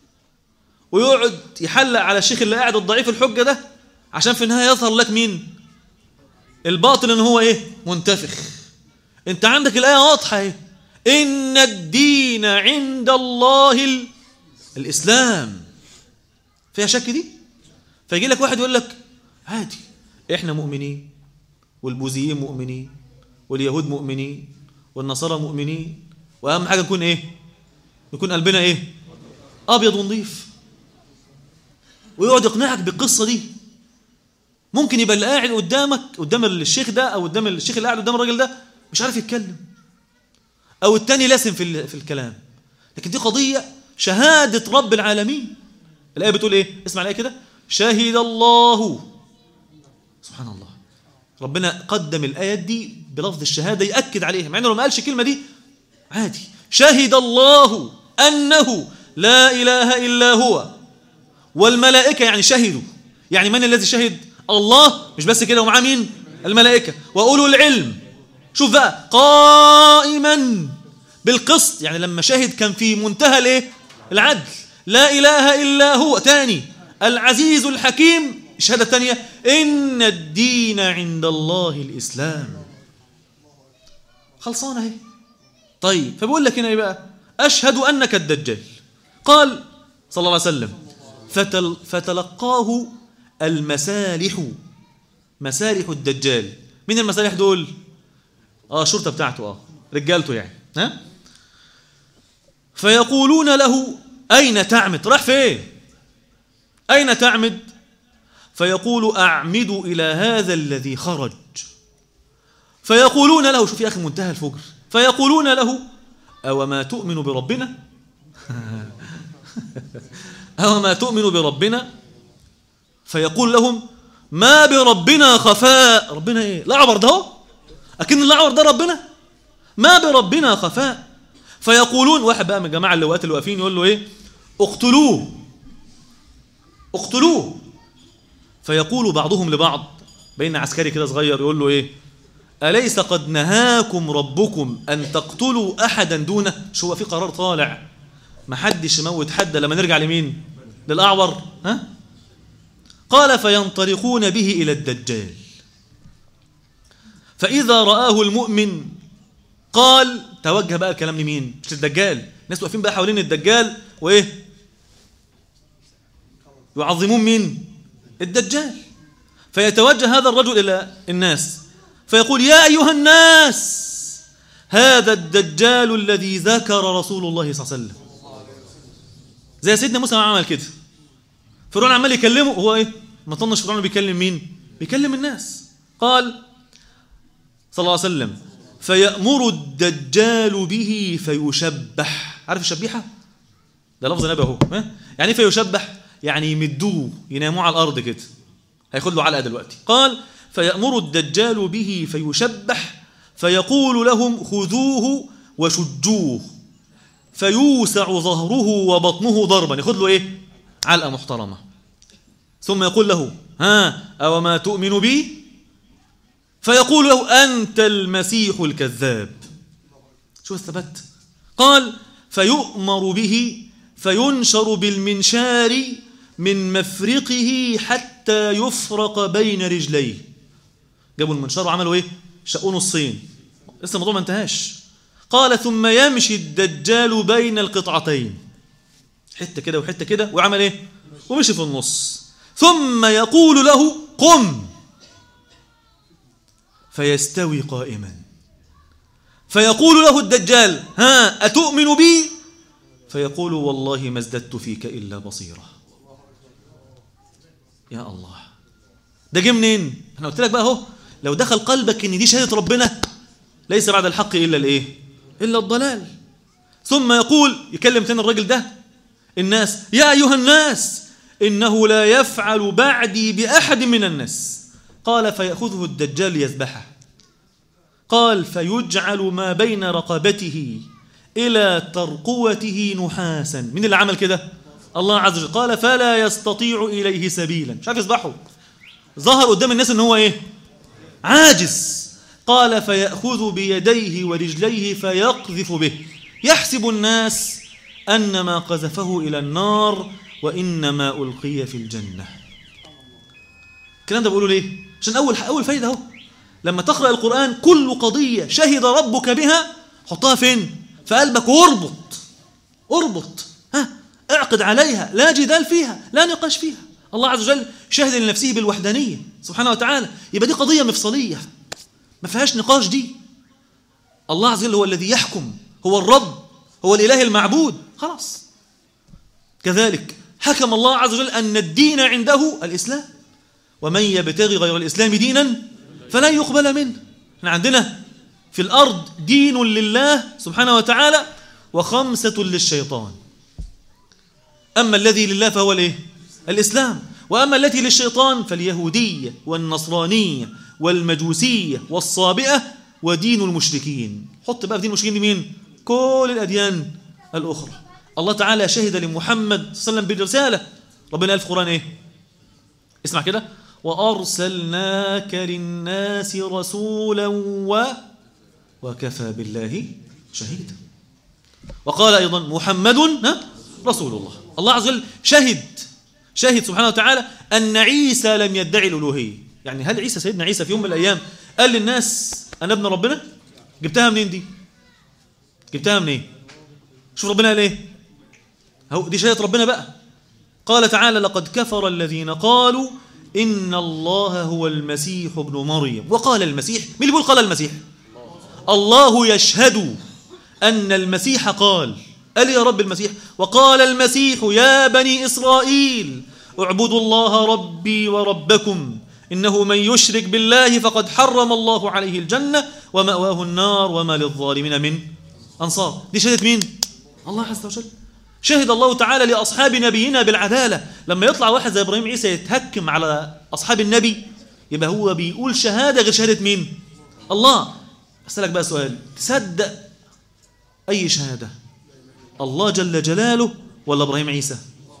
ويقعد يحلق على الشيخ اللي قاعد الضعيف الحجه ده عشان في النهايه يظهر لك مين الباطل ان هو ايه منتفخ انت عندك الايه واضحه اهي ان الدين عند الله ال... الاسلام فيها شك دي فيجي لك واحد يقول لك عادي احنا مؤمنين والبوذيين مؤمنين واليهود مؤمنين والنصارى مؤمنين واهم حاجه نكون ايه يكون قلبنا ايه ابيض ونظيف ويقعد يقنعك بالقصه دي ممكن يبقى اللي قاعد قدامك قدام الشيخ ده او قدام الشيخ اللي قاعد قدام الراجل ده مش عارف يتكلم او التاني لاسم في في الكلام لكن دي قضيه شهاده رب العالمين الايه بتقول ايه اسمع الايه كده شهد الله سبحان الله ربنا قدم الايات دي بلفظ الشهاده ياكد عليها مع انه لو ما قالش الكلمه دي عادي شهد الله انه لا اله الا هو والملائكه يعني شهدوا يعني من الذي شهد الله مش بس كده ومعاه مين الملائكه واولو العلم شوف بقى قائما بالقسط يعني لما شهد كان في منتهى الايه العدل لا اله الا هو تاني العزيز الحكيم الشهاده الثانيه ان الدين عند الله الاسلام خلصانه اهي طيب فبقول لك هنا ايه بقى اشهد انك الدجال قال صلى الله عليه وسلم فتل فتلقاه المسالح مسالح الدجال مين المسالح دول اه الشرطه بتاعته اه رجالته يعني ها فيقولون له اين تعمد راح فين اين تعمد فيقول اعمد الى هذا الذي خرج فيقولون له شوف يا اخي منتهى الفجر فيقولون له او ما تؤمن بربنا او ما تؤمن بربنا فيقول لهم ما بربنا خفاء ربنا ايه الاعور ده هو اكن الاعور ده ربنا ما بربنا خفاء فيقولون واحد بقى من الجماعه اللي وقت اللي واقفين يقول له ايه اقتلوه اقتلوه فيقول بعضهم لبعض بين عسكري كده صغير يقول له ايه أليس قد نهاكم ربكم أن تقتلوا أحدا دونه شو هو في قرار طالع ما حدش يموت حد لما نرجع لمين للأعور ها قال فينطلقون به إلى الدجال فإذا رآه المؤمن قال توجه بقى الكلام لمين مش الدجال الناس واقفين بقى حوالين الدجال وإيه يعظمون مين الدجال فيتوجه هذا الرجل إلى الناس فيقول يا أيها الناس هذا الدجال الذي ذكر رسول الله صلى الله عليه وسلم زي سيدنا موسى ما عمل كده فرعون عمال يكلمه هو ايه ما طنش فرعون بيكلم مين بيكلم الناس قال صلى الله عليه وسلم فيأمر الدجال به فيشبح عارف الشبيحة ده لفظ نبي اهو يعني فيشبح يعني يمدوه يناموه على الأرض كده هياخد له علقة دلوقتي قال فيأمر الدجال به فيشبح فيقول لهم خذوه وشجوه فيوسع ظهره وبطنه ضربا ياخد له ايه علقة محترمة ثم يقول له ها أو ما تؤمن بي فيقول له أنت المسيح الكذاب شو الثبت قال فيؤمر به فينشر بالمنشار من مفرقه حتى يفرق بين رجليه جابوا المنشار وعملوا ايه شقوا نصين لسه الموضوع ما انتهاش قال ثم يمشي الدجال بين القطعتين حته كده وحته كده وعمل ايه ومشي في النص ثم يقول له قم فيستوي قائما فيقول له الدجال ها أتؤمن بي فيقول والله ما ازددت فيك إلا بصيرة يا الله ده جه منين انا قلت لك بقى اهو لو دخل قلبك ان دي شهاده ربنا ليس بعد الحق الا الايه الا الضلال ثم يقول يكلم تاني الراجل ده الناس يا ايها الناس انه لا يفعل بعدي باحد من الناس قال فياخذه الدجال يذبحه قال فيجعل ما بين رقبته الى ترقوته نحاسا من اللي عمل كده الله عز وجل قال فلا يستطيع اليه سبيلا مش عارف يذبحه ظهر قدام الناس ان هو ايه عاجز قال فيأخذ بيديه ورجليه فيقذف به يحسب الناس أن ما قذفه إلى النار وإنما ألقي في الجنة الكلام ده بقوله ليه؟ عشان أول أول فايدة أهو لما تقرأ القرآن كل قضية شهد ربك بها حطها فين؟ في قلبك واربط اربط ها اعقد عليها لا جدال فيها لا نقاش فيها الله عز وجل شهد لنفسه بالوحدانية سبحانه وتعالى يبقى دي قضية مفصلية ما فيهاش نقاش دي الله عز وجل هو الذي يحكم هو الرب هو الإله المعبود خلاص كذلك حكم الله عز وجل أن الدين عنده الإسلام ومن يبتغي غير الإسلام دينا فلن يقبل منه احنا عندنا في الأرض دين لله سبحانه وتعالى وخمسة للشيطان أما الذي لله فهو الإيه؟ الإسلام وأما التي للشيطان فاليهودية والنصرانية والمجوسية والصابئة ودين المشركين حط بقى في دين المشركين دي مين؟ كل الأديان الأخرى الله تعالى شهد لمحمد صلى الله عليه وسلم بالرسالة ربنا قال في القرآن إيه؟ اسمع كده وأرسلناك للناس رسولا و وكفى بالله شهيدا وقال أيضا محمد ها؟ رسول الله الله عز وجل شهد شهد سبحانه وتعالى أن عيسى لم يدعي الألوهية يعني هل عيسى سيدنا عيسى في يوم من الأيام قال للناس أنا ابن ربنا جبتها منين دي جبتها منين شوف ربنا قال ايه هو دي شهادة ربنا بقى قال تعالى لقد كفر الذين قالوا إن الله هو المسيح ابن مريم وقال المسيح مين اللي بيقول قال المسيح الله يشهد أن المسيح قال قال يا رب المسيح وقال المسيح يا بني إسرائيل اعبدوا الله ربي وربكم إنه من يشرك بالله فقد حرم الله عليه الجنة ومأواه النار وما للظالمين من أنصار دي شهادة مين؟ الله عز وجل شهد الله تعالى لأصحاب نبينا بالعدالة لما يطلع واحد زي إبراهيم عيسى يتهكم على أصحاب النبي يبقى هو بيقول شهادة غير شهادة مين؟ الله أسألك بقى سؤال تصدق أي شهادة الله جل جلاله ولا إبراهيم عيسى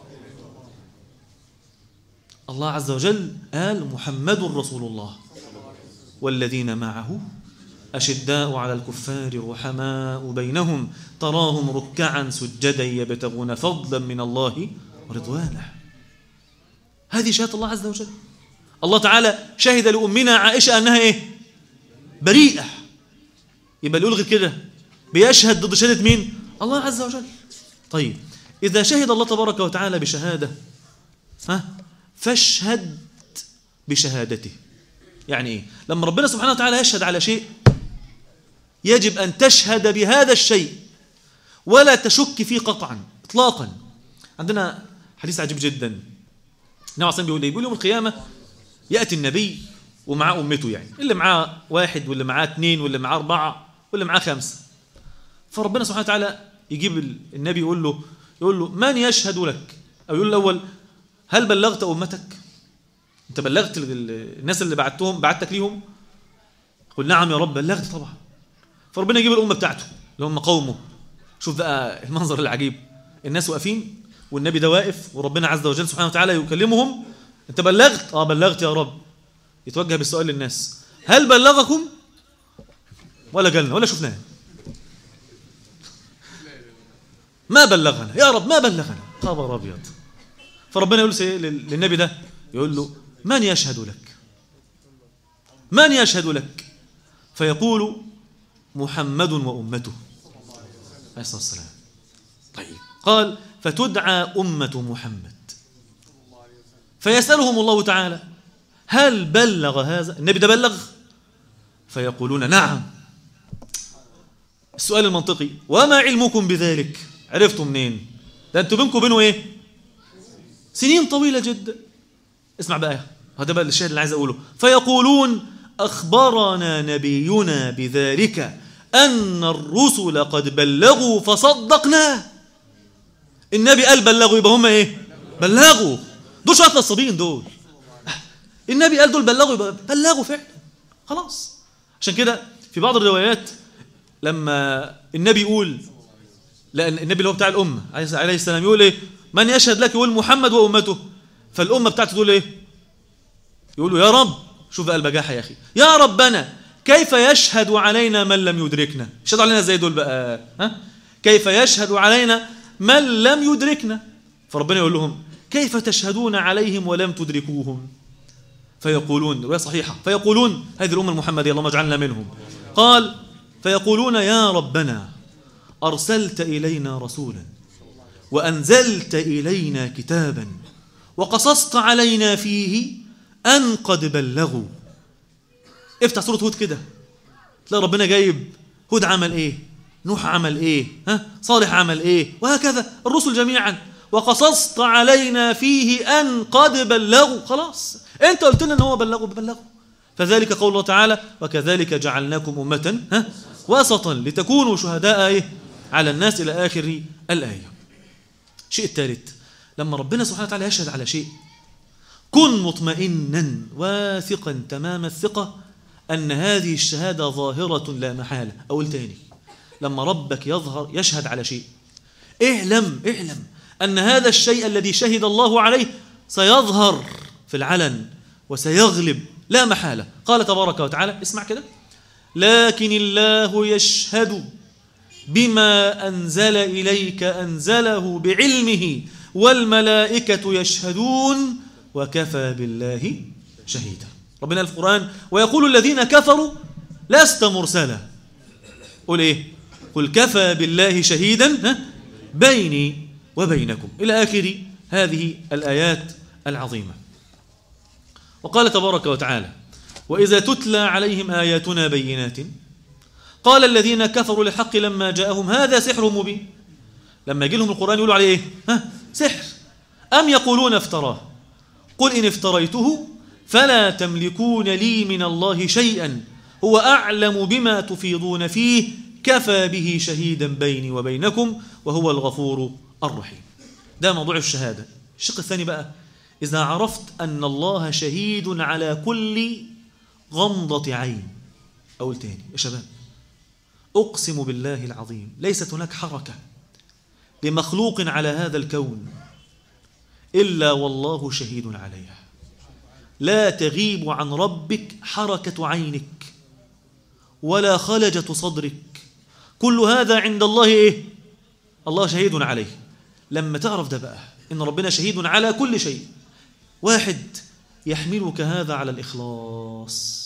الله عز وجل قال محمد رسول الله والذين معه أشداء على الكفار رحماء بينهم تراهم ركعا سجدا يبتغون فضلا من الله ورضوانه هذه شهادة الله عز وجل الله تعالى شهد لأمنا عائشة أنها إيه بريئة يبقى اللي يلغي كده بيشهد ضد شهادة مين الله عز وجل طيب إذا شهد الله تبارك وتعالى بشهادة ها فاشهد بشهادته يعني إيه لما ربنا سبحانه وتعالى يشهد على شيء يجب أن تشهد بهذا الشيء ولا تشك فيه قطعا اطلاقا عندنا حديث عجيب جدا النبي عليه بيقول ايه بيقول يوم القيامة يأتي النبي ومعاه أمته يعني اللي معاه واحد واللي معاه اثنين واللي معاه أربعة واللي معاه خمسة فربنا سبحانه وتعالى يجيب النبي يقول له يقول له من يشهد لك أو يقول الأول هل بلغت أمتك أنت بلغت الناس اللي بعتهم بعتك ليهم قل نعم يا رب بلغت طبعا فربنا يجيب الأمة بتاعته اللي هم قومه شوف بقى المنظر العجيب الناس واقفين والنبي ده واقف وربنا عز وجل سبحانه وتعالى يكلمهم انت بلغت اه بلغت يا رب يتوجه بالسؤال للناس هل بلغكم ولا جالنا ولا شفناه ما بلغنا يا رب ما بلغنا خبر ابيض فربنا يقول للنبي ده يقول له من يشهد لك من يشهد لك فيقول محمد وأمته عليه الصلاة والسلام طيب قال فتدعى أمة محمد فيسألهم الله تعالى هل بلغ هذا النبي ده بلغ فيقولون نعم السؤال المنطقي وما علمكم بذلك عرفتوا منين ده انتوا بينكم وبينه ايه سنين طويلة جدا اسمع بقى هذا بقى الشاهد اللي عايز اقوله فيقولون اخبرنا نبينا بذلك ان الرسل قد بلغوا فصدقناه النبي قال بلغوا يبقى هم ايه بلغوا دول شويه نصابين دول النبي قال دول بلغوا يبقى بلغوا فعلا خلاص عشان كده في بعض الروايات لما النبي يقول لان النبي اللي هو بتاع الامه عليه السلام يقول ايه من يشهد لك يقول محمد وامته فالامه بتاعته تقول ايه يقولوا يا رب شوف بقى البجاحه يا اخي يا ربنا كيف يشهد علينا من لم يدركنا يشهد علينا ازاي دول بقى ها كيف يشهد علينا من لم يدركنا فربنا يقول لهم كيف تشهدون عليهم ولم تدركوهم فيقولون رواية صحيحة فيقولون هذه الأمة المحمدية اللهم اجعلنا منهم قال فيقولون يا ربنا أرسلت إلينا رسولا وأنزلت إلينا كتابا وقصصت علينا فيه أن قد بلغوا افتح سورة هود كده تلاقي ربنا جايب هود عمل ايه نوح عمل ايه ها صالح عمل ايه وهكذا الرسل جميعا وقصصت علينا فيه أن قد بلغوا خلاص انت قلت لنا ان هو بلغوا بلغوا فذلك قول الله تعالى وكذلك جعلناكم أمة ها وسطا لتكونوا شهداء ايه على الناس إلى آخر الآية شيء الثالث لما ربنا سبحانه وتعالى يشهد على شيء كن مطمئنا واثقا تمام الثقة أن هذه الشهادة ظاهرة لا محالة أقول تاني لما ربك يظهر يشهد على شيء اعلم اعلم أن هذا الشيء الذي شهد الله عليه سيظهر في العلن وسيغلب لا محالة قال تبارك وتعالى اسمع كده لكن الله يشهد بما أنزل إليك أنزله بعلمه والملائكة يشهدون وكفى بالله شهيدا ربنا في القرآن ويقول الذين كفروا لست مرسلا قل إيه قل كفى بالله شهيدا بيني وبينكم إلى آخر هذه الآيات العظيمة وقال تبارك وتعالى وإذا تتلى عليهم آياتنا بينات قال الذين كفروا للحق لما جاءهم هذا سحر مبين لما يجي لهم القرآن يقولوا عليه إيه؟ ها سحر أم يقولون افتراه قل إن افتريته فلا تملكون لي من الله شيئا هو أعلم بما تفيضون فيه كفى به شهيدا بيني وبينكم وهو الغفور الرحيم ده موضوع الشهادة الشق الثاني بقى إذا عرفت أن الله شهيد على كل غمضة عين أقول تاني يا شباب أقسم بالله العظيم ليست هناك حركة لمخلوق على هذا الكون إلا والله شهيد عليها لا تغيب عن ربك حركة عينك ولا خلجة صدرك كل هذا عند الله إيه؟ الله شهيد عليه لما تعرف ده بقى إن ربنا شهيد على كل شيء واحد يحملك هذا على الإخلاص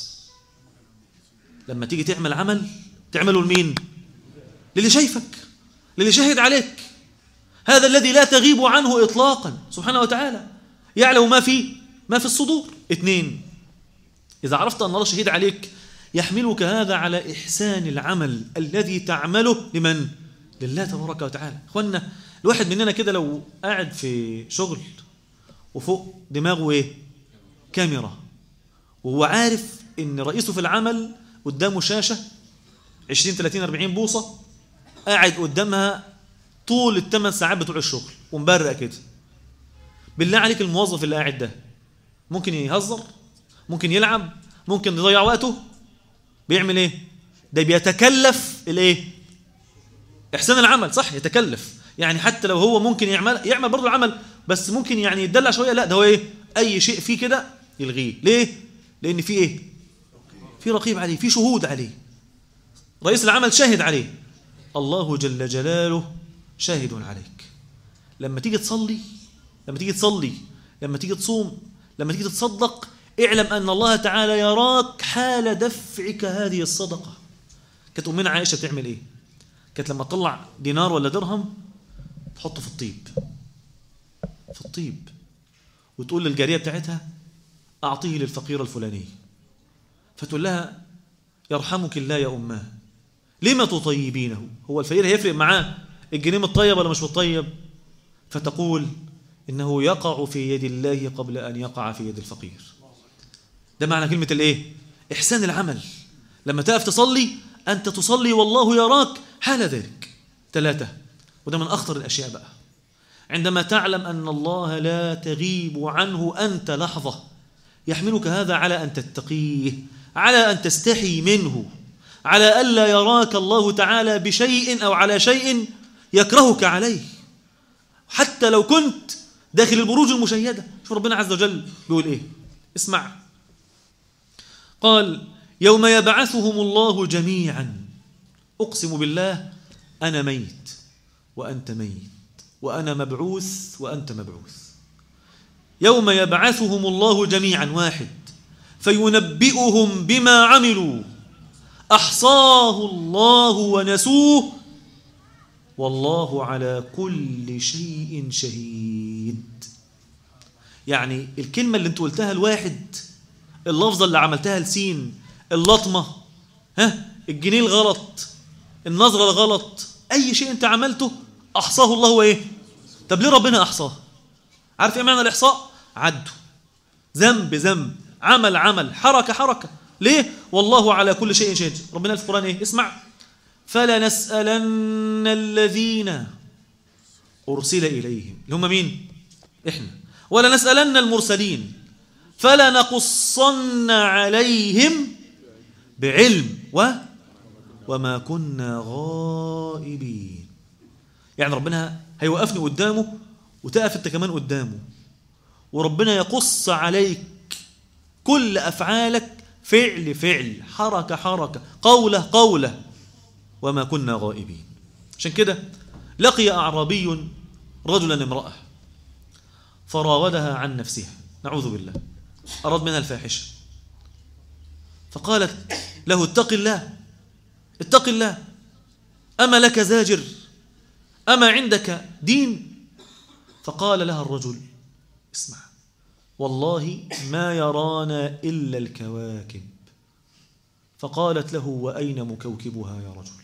لما تيجي تعمل عمل تعمله لمين للي شايفك للي شهد عليك هذا الذي لا تغيب عنه إطلاقا سبحانه وتعالى يعلم ما في ما في الصدور اثنين إذا عرفت أن الله شهيد عليك يحملك هذا على إحسان العمل الذي تعمله لمن؟ لله تبارك وتعالى إخوانا الواحد مننا كده لو قاعد في شغل وفوق دماغه إيه؟ كاميرا وهو عارف إن رئيسه في العمل قدامه شاشة 20 30 40 بوصة قاعد قدامها طول الثمان ساعات بتوع الشغل ومبرق كده بالله عليك الموظف اللي قاعد ده ممكن يهزر ممكن يلعب ممكن يضيع وقته بيعمل ايه ده بيتكلف الايه احسان العمل صح يتكلف يعني حتى لو هو ممكن يعمل يعمل برضه العمل بس ممكن يعني يدلع شويه لا ده هو ايه اي شيء فيه كده يلغيه ليه لان في ايه في رقيب عليه في شهود عليه رئيس العمل شاهد عليه الله جل جلاله شاهد عليك لما تيجي تصلي لما تيجي تصلي لما تيجي تصوم لما تيجي تتصدق اعلم أن الله تعالى يراك حال دفعك هذه الصدقة كانت أمنا عائشة تعمل إيه كانت لما تطلع دينار ولا درهم تحطه في الطيب في الطيب وتقول للجارية بتاعتها أعطيه للفقير الفلاني فتقول لها يرحمك الله يا أماه لما تطيبينه هو الفقير هيفرق معاه الجنيه متطيب ولا مش متطيب فتقول إنه يقع في يد الله قبل أن يقع في يد الفقير ده معنى كلمة الإيه إحسان العمل لما تقف تصلي أنت تصلي والله يراك حال ذلك ثلاثة وده من أخطر الأشياء بقى عندما تعلم أن الله لا تغيب عنه أنت لحظة يحملك هذا على أن تتقيه على أن تستحي منه على ألا يراك الله تعالى بشيء أو على شيء يكرهك عليه حتى لو كنت داخل البروج المشيدة شوف ربنا عز وجل بيقول إيه اسمع قال يوم يبعثهم الله جميعا أقسم بالله أنا ميت وأنت ميت وأنا مبعوث وأنت مبعوث يوم يبعثهم الله جميعا واحد فينبئهم بما عملوا أحصاه الله ونسوه والله على كل شيء شهيد يعني الكلمة اللي انت قلتها الواحد اللفظة اللي عملتها لسين اللطمة ها الجنيه الغلط النظرة الغلط أي شيء أنت عملته أحصاه الله وإيه طب ليه ربنا أحصاه عارف إيه معنى الإحصاء عدوا ذنب ذنب عمل عمل حركة حركة ليه والله على كل شيء شهيد ربنا في القرآن إيه اسمع فلنسألن الذين أرسل إليهم اللي هم مين إحنا ولنسألن المرسلين فلنقصن عليهم بعلم و وما كنا غائبين يعني ربنا هيوقفني قدامه وتقف انت كمان قدامه وربنا يقص عليك كل افعالك فعل فعل حركه حركه قوله قوله وما كنا غائبين عشان كده لقي اعرابي رجلا امراه فراودها عن نفسها نعوذ بالله اراد منها الفاحشه فقالت له اتق الله اتق الله أما لك زاجر أما عندك دين فقال لها الرجل اسمع والله ما يرانا إلا الكواكب فقالت له وأين مكوكبها يا رجل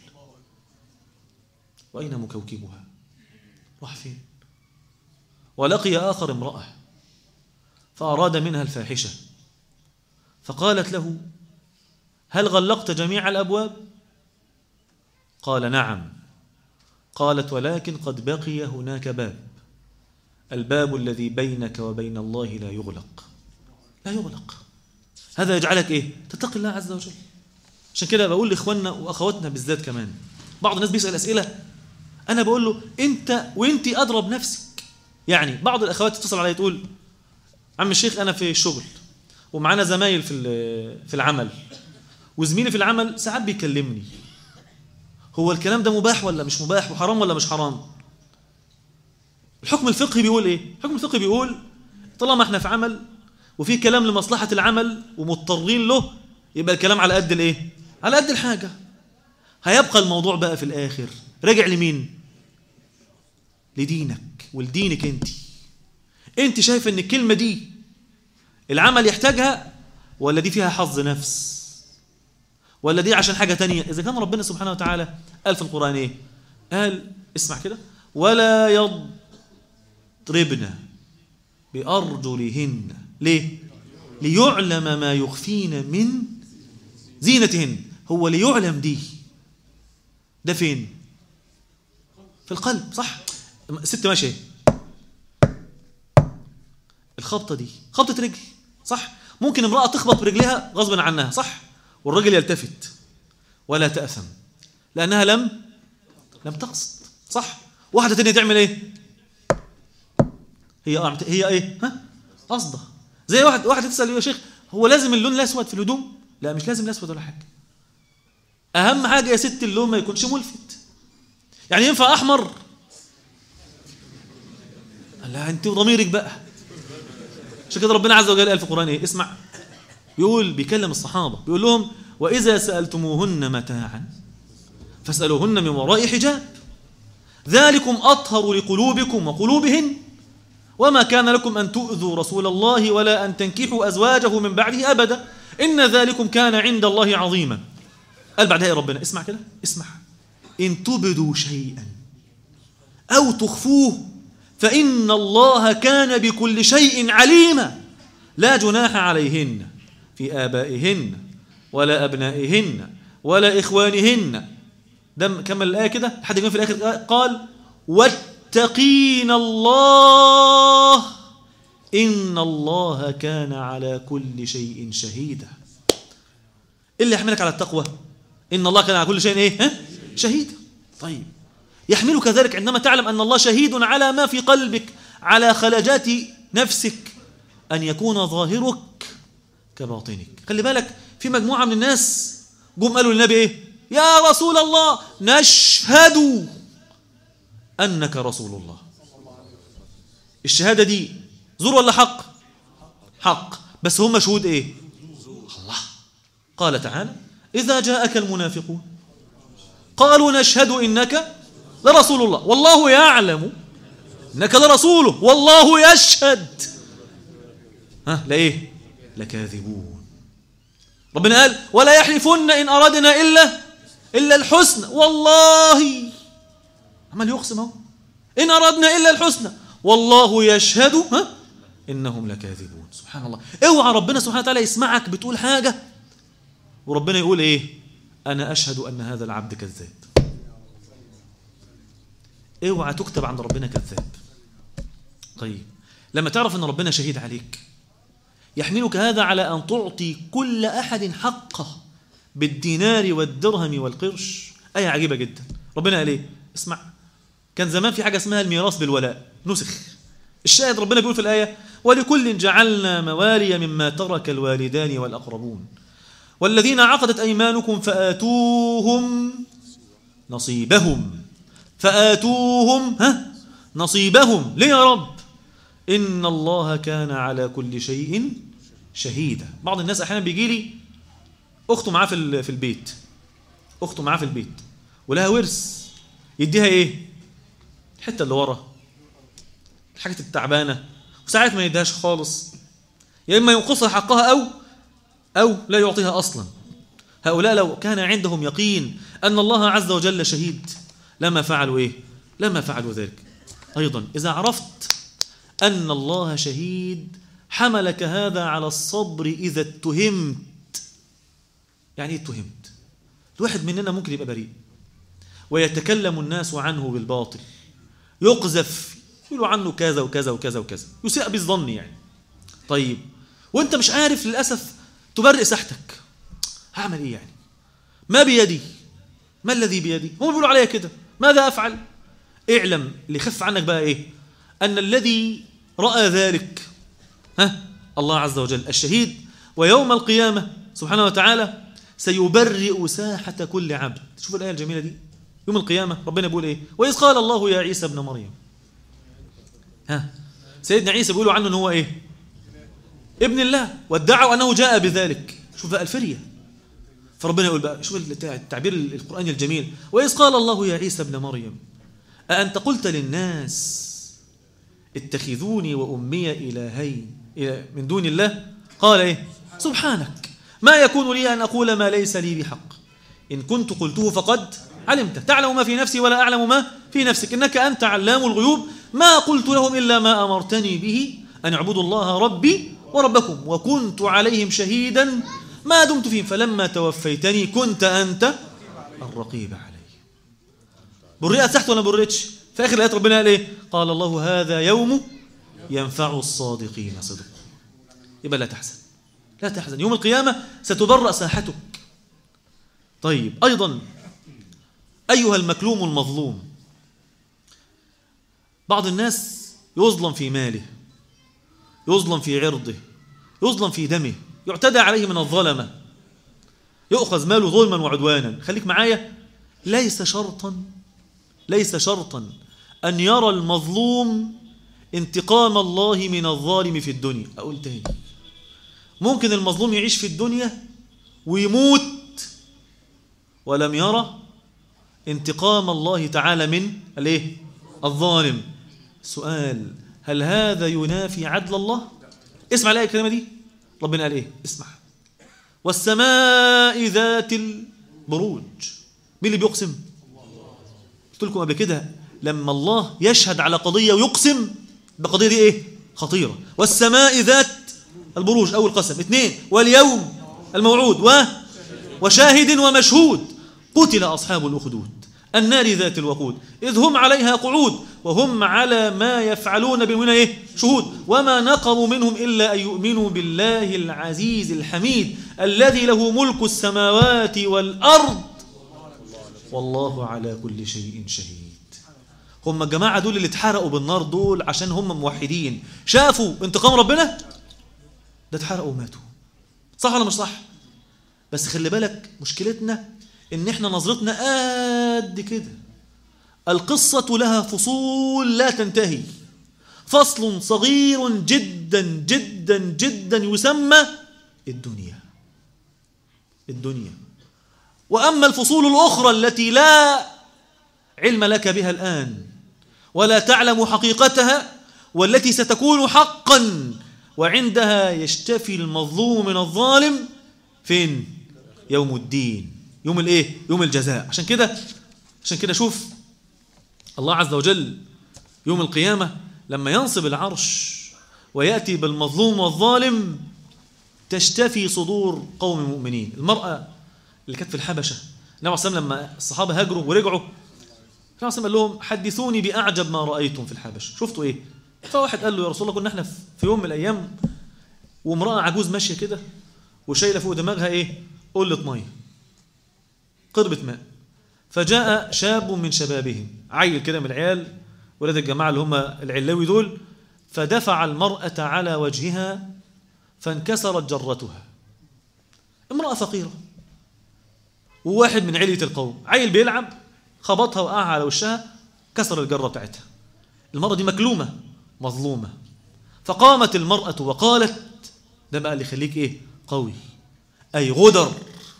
وأين مكوكبها راح فين ولقي آخر امرأة فأراد منها الفاحشة فقالت له هل غلقت جميع الأبواب قال نعم قالت ولكن قد بقي هناك باب الباب الذي بينك وبين الله لا يغلق لا يغلق هذا يجعلك ايه تتقي الله عز وجل عشان كده بقول لاخواننا واخواتنا بالذات كمان بعض الناس بيسال اسئله انا بقول له انت وانت ادرى بنفسك يعني بعض الاخوات تتصل عليا تقول عم الشيخ انا في الشغل ومعانا زمايل في في العمل وزميلي في العمل ساعات بيكلمني هو الكلام ده مباح ولا مش مباح وحرام ولا مش حرام الحكم الفقهي بيقول ايه الحكم الفقهي بيقول طالما احنا في عمل وفي كلام لمصلحة العمل ومضطرين له يبقى الكلام على قد الايه على قد الحاجة هيبقى الموضوع بقى في الاخر راجع لمين لدينك ولدينك انت انت شايف ان الكلمة دي العمل يحتاجها ولا دي فيها حظ نفس ولا دي عشان حاجة تانية إذا كان ربنا سبحانه وتعالى قال في القرآن إيه قال اسمع كده ولا يضربن بأرجلهن ليه ليعلم ما يخفين من زينتهن هو ليعلم دي ده فين في القلب صح ست ماشية الخبطة دي خبطة رجل صح ممكن امرأة تخبط برجلها غصبا عنها صح والرجل يلتفت ولا تأثم لأنها لم لم تقصد صح واحدة تانية تعمل ايه هي هي ايه ها قصده زي واحد واحد تسأل يا شيخ هو لازم اللون الأسود في الهدوم لا مش لازم الأسود ولا حاجة أهم حاجة يا ست اللون ما يكونش ملفت يعني ينفع أحمر لا أنت وضميرك بقى عشان كده ربنا عز وجل قال في القرآن إيه اسمع بيقول بيكلم الصحابة بيقول لهم وإذا سألتموهن متاعا فاسألوهن من وراء حجاب ذلكم أطهر لقلوبكم وقلوبهن وما كان لكم أن تؤذوا رسول الله ولا أن تنكحوا أزواجه من بعده أبدا إن ذلكم كان عند الله عظيما قال بعدها يا ربنا اسمع كده اسمع إن تبدوا شيئا أو تخفوه فإن الله كان بكل شيء عليما لا جناح عليهن في آبائهن ولا أبنائهن ولا إخوانهن دم كمل الآية كده لحد ما في الآخر قال واتقين الله إن الله كان على كل شيء شهيدا إيه اللي يحملك على التقوى إن الله كان على كل شيء إيه ها؟ شهيدا طيب يحملك ذلك عندما تعلم أن الله شهيد على ما في قلبك على خلجات نفسك أن يكون ظاهرك كباطنك خلي بالك في مجموعة من الناس جم قالوا للنبي إيه يا رسول الله نشهد أنك رسول الله الشهادة دي زور ولا حق حق بس هم شهود إيه الله قال تعالى إذا جاءك المنافقون قالوا نشهد إنك لرسول الله والله يعلم إنك لرسوله والله يشهد ها لا إيه لكاذبون ربنا قال ولا يحلفن إن أردنا إلا إلا الحسن والله عمال يقسم اهو إن أردنا إلا الحسنى والله يشهد ها إنهم لكاذبون سبحان الله اوعى ربنا سبحانه وتعالى يسمعك بتقول حاجة وربنا يقول إيه أنا أشهد أن هذا العبد كذاب اوعى تكتب عند ربنا كذاب طيب لما تعرف أن ربنا شهيد عليك يحملك هذا على أن تعطي كل أحد حقه بالدينار والدرهم والقرش آية عجيبة جدا ربنا قال إيه اسمع كان زمان في حاجة اسمها الميراث بالولاء نسخ الشاهد ربنا بيقول في الآية ولكل جعلنا موالي مما ترك الوالدان والأقربون والذين عقدت أيمانكم فآتوهم نصيبهم فآتوهم ها نصيبهم ليه يا رب إن الله كان على كل شيء شهيدا بعض الناس أحيانا بيجي لي أخته معاه في في البيت أخته معاه في البيت ولها ورث يديها إيه الحتة اللي ورا الحاجة التعبانة وساعات ما يديهاش خالص يا إما ينقصها حقها أو أو لا يعطيها أصلا هؤلاء لو كان عندهم يقين أن الله عز وجل شهيد لما فعلوا إيه لما فعلوا ذلك أيضا إذا عرفت أن الله شهيد حملك هذا على الصبر إذا اتهمت يعني إيه اتهمت الواحد مننا ممكن يبقى بريء ويتكلم الناس عنه بالباطل يقذف يقولوا عنه كذا وكذا وكذا وكذا يسيء بالظن يعني طيب وانت مش عارف للأسف تبرئ ساحتك هعمل ايه يعني ما بيدي ما الذي بيدي هم بيقولوا عليا كده ماذا أفعل اعلم اللي خف عنك بقى ايه أن الذي رأى ذلك ها الله عز وجل الشهيد ويوم القيامة سبحانه وتعالى سيبرئ ساحة كل عبد شوف الآية الجميلة دي يوم القيامة ربنا بيقول إيه وإذ قال الله يا عيسى ابن مريم ها سيدنا عيسى بيقولوا عنه أنه هو إيه ابن الله وادعوا أنه جاء بذلك شوف بقى الفرية فربنا يقول بقى شوف التعبير القرآني الجميل وإذ قال الله يا عيسى ابن مريم أأنت قلت للناس اتخذوني وأمي إلهين من دون الله قال إيه سبحانك ما يكون لي أن أقول ما ليس لي بحق إن كنت قلته فقد علمت تعلم ما في نفسي ولا أعلم ما في نفسك إنك أنت علام الغيوب ما قلت لهم إلا ما أمرتني به أن اعبدوا الله ربي وربكم وكنت عليهم شهيدا ما دمت فيهم فلما توفيتني كنت أنت الرقيب علي برئت تحت ولا برئتش في آخر الآيات ربنا قال إيه قال الله هذا يوم ينفع الصادقين صدق يبقى لا تحزن لا تحزن يوم القيامة ستبرأ ساحتك طيب أيضا أيها المكلوم المظلوم بعض الناس يظلم في ماله يظلم في عرضه يظلم في دمه يعتدى عليه من الظلمة يؤخذ ماله ظلما وعدوانا خليك معايا ليس شرطا ليس شرطا أن يرى المظلوم انتقام الله من الظالم في الدنيا أقول تاني ممكن المظلوم يعيش في الدنيا ويموت ولم يرى انتقام الله تعالى من الايه الظالم سؤال هل هذا ينافي عدل الله اسمع الآية الكلمة دي ربنا قال ايه اسمع والسماء ذات بروج مين اللي بيقسم قلت لكم قبل كده لما الله يشهد على قضية ويقسم القضية دي ايه خطيرة والسماء ذات البروج أول قسم اثنين واليوم الموعود و وشاهد ومشهود قتل أصحاب الأخدود النار ذات الوقود إذ هم عليها قعود وهم على ما يفعلون بالمؤمنين إيه؟ شهود وما نقموا منهم إلا أن يؤمنوا بالله العزيز الحميد الذي له ملك السماوات والأرض والله على كل شيء شهيد هم الجماعة دول اللي اتحرقوا بالنار دول عشان هم موحدين شافوا انتقام ربنا ده اتحرقوا وماتوا صح ولا مش صح بس خلي بالك مشكلتنا ان احنا نظرتنا قد كده القصة لها فصول لا تنتهي فصل صغير جدا جدا جدا يسمى الدنيا الدنيا وأما الفصول الأخرى التي لا علم لك بها الآن ولا تعلم حقيقتها والتي ستكون حقا وعندها يشتفي المظلوم من الظالم فين يوم الدين يوم الايه يوم الجزاء عشان كده عشان كده شوف الله عز وجل يوم القيامة لما ينصب العرش ويأتي بالمظلوم والظالم تشتفي صدور قوم مؤمنين المرأة اللي كانت في الحبشة النبي صلى الله عليه وسلم لما الصحابة هاجروا ورجعوا النبي صلى الله عليه وسلم قال لهم حدثوني بأعجب ما رأيتم في الحبشة شفتوا إيه فواحد قال له يا رسول الله كنا احنا في يوم من الأيام وامرأة عجوز ماشية كده وشايلة فوق دماغها إيه قلة مية قربة ماء فجاء شاب من شبابهم عيل كده من العيال ولاد الجماعة اللي هم العلاوي دول فدفع المرأة على وجهها فانكسرت جرتها امرأة فقيرة وواحد من علية القوم عيل بيلعب خبطها وقعها على وشها كسر الجرة بتاعتها المرأة دي مكلومة مظلومة فقامت المرأة وقالت ده بقى اللي يخليك ايه قوي أي غدر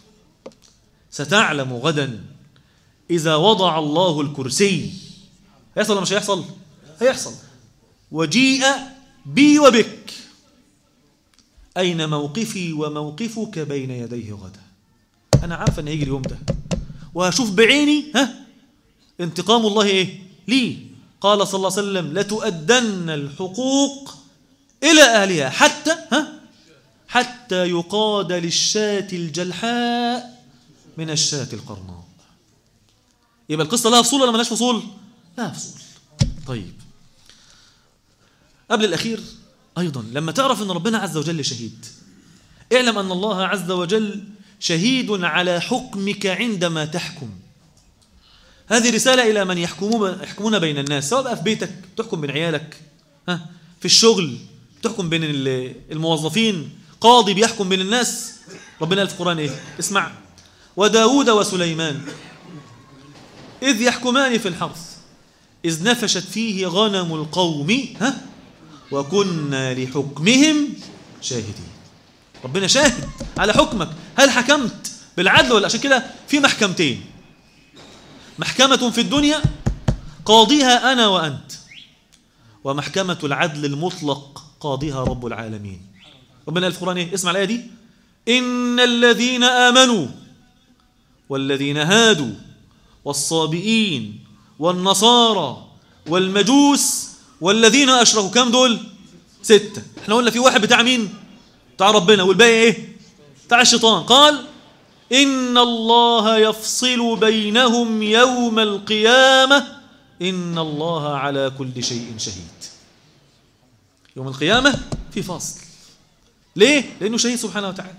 ستعلم غدا إذا وضع الله الكرسي هيحصل ولا مش هيحصل هيحصل وجيء بي وبك أين موقفي وموقفك بين يديه غدا أنا عارف أن هيجي اليوم ده وهشوف بعيني ها انتقام الله إيه لي قال صلى الله عليه وسلم لتؤدن الحقوق إلى أهلها حتى ها حتى يقاد للشاة الجلحاء من الشاة القرناء يبقى القصة لها فصول ولا ملهاش فصول؟ لها فصول طيب قبل الأخير أيضا لما تعرف أن ربنا عز وجل شهيد اعلم أن الله عز وجل شهيد على حكمك عندما تحكم هذه رسالة إلى من يحكمون يحكمون بين الناس سواء بقى في بيتك تحكم بين عيالك ها في الشغل تحكم بين الموظفين قاضي بيحكم بين الناس ربنا قال في القرآن إيه اسمع وداود وسليمان إذ يحكمان في الحرث إذ نفشت فيه غنم القوم ها وكنا لحكمهم شاهدين ربنا شاهد على حكمك هل حكمت بالعدل ولا عشان كده في محكمتين محكمة في الدنيا قاضيها أنا وأنت ومحكمة العدل المطلق قاضيها رب العالمين ربنا قال في القرآن إيه؟ اسمع الآية دي إن الذين آمنوا والذين هادوا والصابئين والنصارى والمجوس والذين أشركوا كم دول ستة احنا قلنا في واحد بتاع مين بتاع ربنا والباقي ايه بتاع الشيطان قال إن الله يفصل بينهم يوم القيامة إن الله على كل شيء شهيد يوم القيامة في فاصل ليه؟ لأنه شهيد سبحانه وتعالى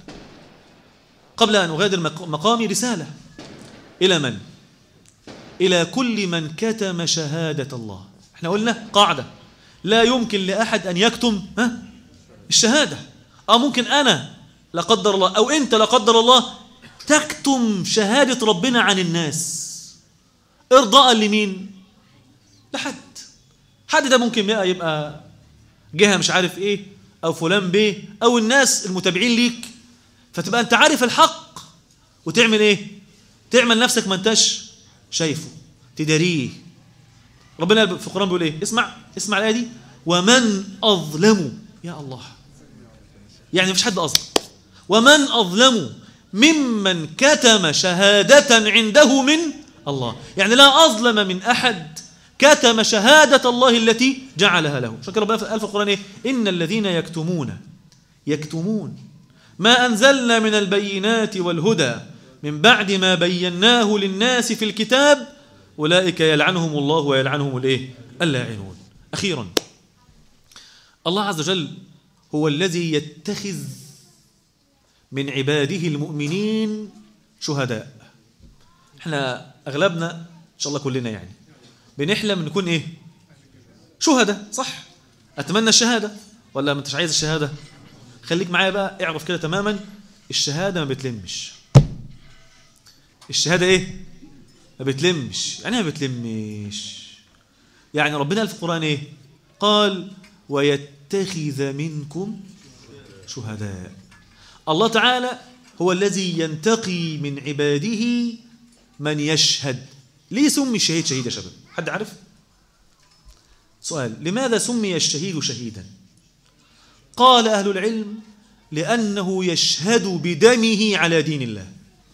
قبل أن أغادر مقامي رسالة إلى من؟ إلى كل من كتم شهادة الله احنا قلنا قاعدة لا يمكن لأحد أن يكتم ها الشهادة أو ممكن أنا لا قدر الله أو أنت لا قدر الله تكتم شهادة ربنا عن الناس إرضاء لمين لحد حد ده ممكن بقى يبقى جهة مش عارف إيه أو فلان بيه أو الناس المتابعين ليك فتبقى أنت عارف الحق وتعمل إيه تعمل نفسك ما انتش شايفه تداريه ربنا في القرآن بيقول إيه اسمع اسمع الآية دي ومن أظلم يا الله يعني مفيش حد أظلم ومن أظلم ممن كتم شهادة عنده من الله يعني لا أظلم من أحد كتم شهادة الله التي جعلها له شكرا ربنا في القرآن إيه؟ إن الذين يكتمون يكتمون ما أنزلنا من البينات والهدى من بعد ما بيناه للناس في الكتاب أولئك يلعنهم الله ويلعنهم الإيه؟ اللاعنون أخيرا الله عز وجل هو الذي يتخذ من عباده المؤمنين شهداء احنا اغلبنا ان شاء الله كلنا يعني بنحلم نكون ايه شهداء صح اتمنى الشهاده ولا ما انتش عايز الشهاده خليك معايا بقى اعرف كده تماما الشهاده ما بتلمش الشهاده ايه ما بتلمش يعني إيه ما بتلمش يعني ربنا قال في القران ايه قال ويتخذ منكم شهداء الله تعالى هو الذي ينتقي من عباده من يشهد ليه سمي الشهيد شهيد يا شباب حد عارف سؤال لماذا سمي الشهيد شهيدا قال أهل العلم لأنه يشهد بدمه على دين الله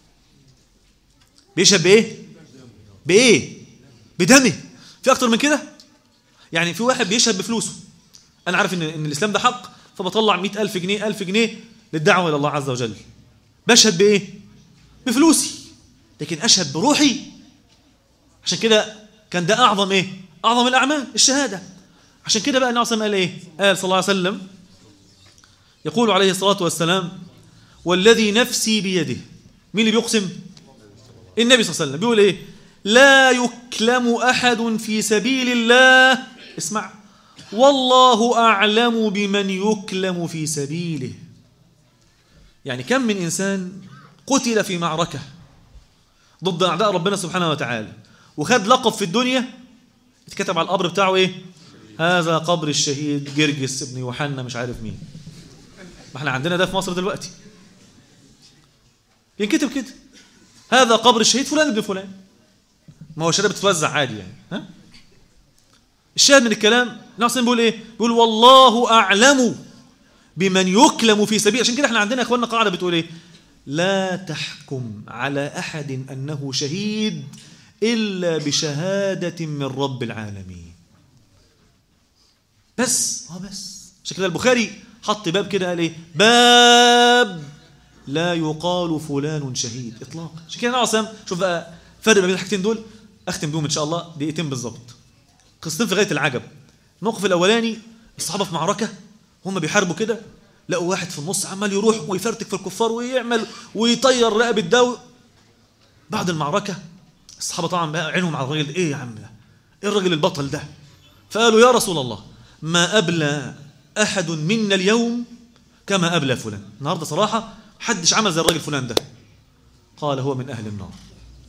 بيشهد بإيه بإيه بدمه في أكتر من كده يعني في واحد بيشهد بفلوسه أنا عارف إن, إن الإسلام ده حق فبطلع مئة ألف جنيه ألف جنيه للدعوة إلى الله عز وجل بشهد بإيه بفلوسي لكن أشهد بروحي عشان كده كان ده أعظم إيه أعظم الأعمال الشهادة عشان كده بقى النبي صلى الله عليه وسلم قال إيه قال صلى الله عليه وسلم يقول عليه الصلاة والسلام والذي نفسي بيده مين اللي بيقسم النبي صلى الله عليه وسلم بيقول إيه لا يكلم أحد في سبيل الله اسمع والله أعلم بمن يكلم في سبيله يعني كم من إنسان قتل في معركة ضد أعداء ربنا سبحانه وتعالى وخد لقب في الدنيا اتكتب على القبر بتاعه إيه هذا قبر الشهيد جرجس ابن يوحنا مش عارف مين ما احنا عندنا ده في مصر دلوقتي ينكتب كده هذا قبر الشهيد فلان ابن فلان ما هو شرب بتتوزع عادي يعني ها الشاهد من الكلام ناصر بيقول ايه بيقول والله اعلم بمن يكلم في سبيل عشان كده احنا عندنا يا اخواننا قاعده بتقول ايه لا تحكم على احد انه شهيد الا بشهاده من رب العالمين بس اه بس عشان كده البخاري حط باب كده قال ايه باب لا يقال فلان شهيد اطلاقا عشان كده انا شوف بقى فرق بين الحاجتين دول اختم بيهم ان شاء الله دقيقتين بالظبط قصتين في غايه العجب الموقف الاولاني الصحابه في معركه هم بيحاربوا كده لقوا واحد في النص عمال يروح ويفرتك في الكفار ويعمل ويطير رقبه ده بعد المعركه الصحابه طبعا بقى عينهم على الراجل ايه يا عم ده ايه الراجل البطل ده فقالوا يا رسول الله ما ابلى احد منا اليوم كما ابلى فلان النهارده صراحه حدش عمل زي الراجل فلان ده قال هو من اهل النار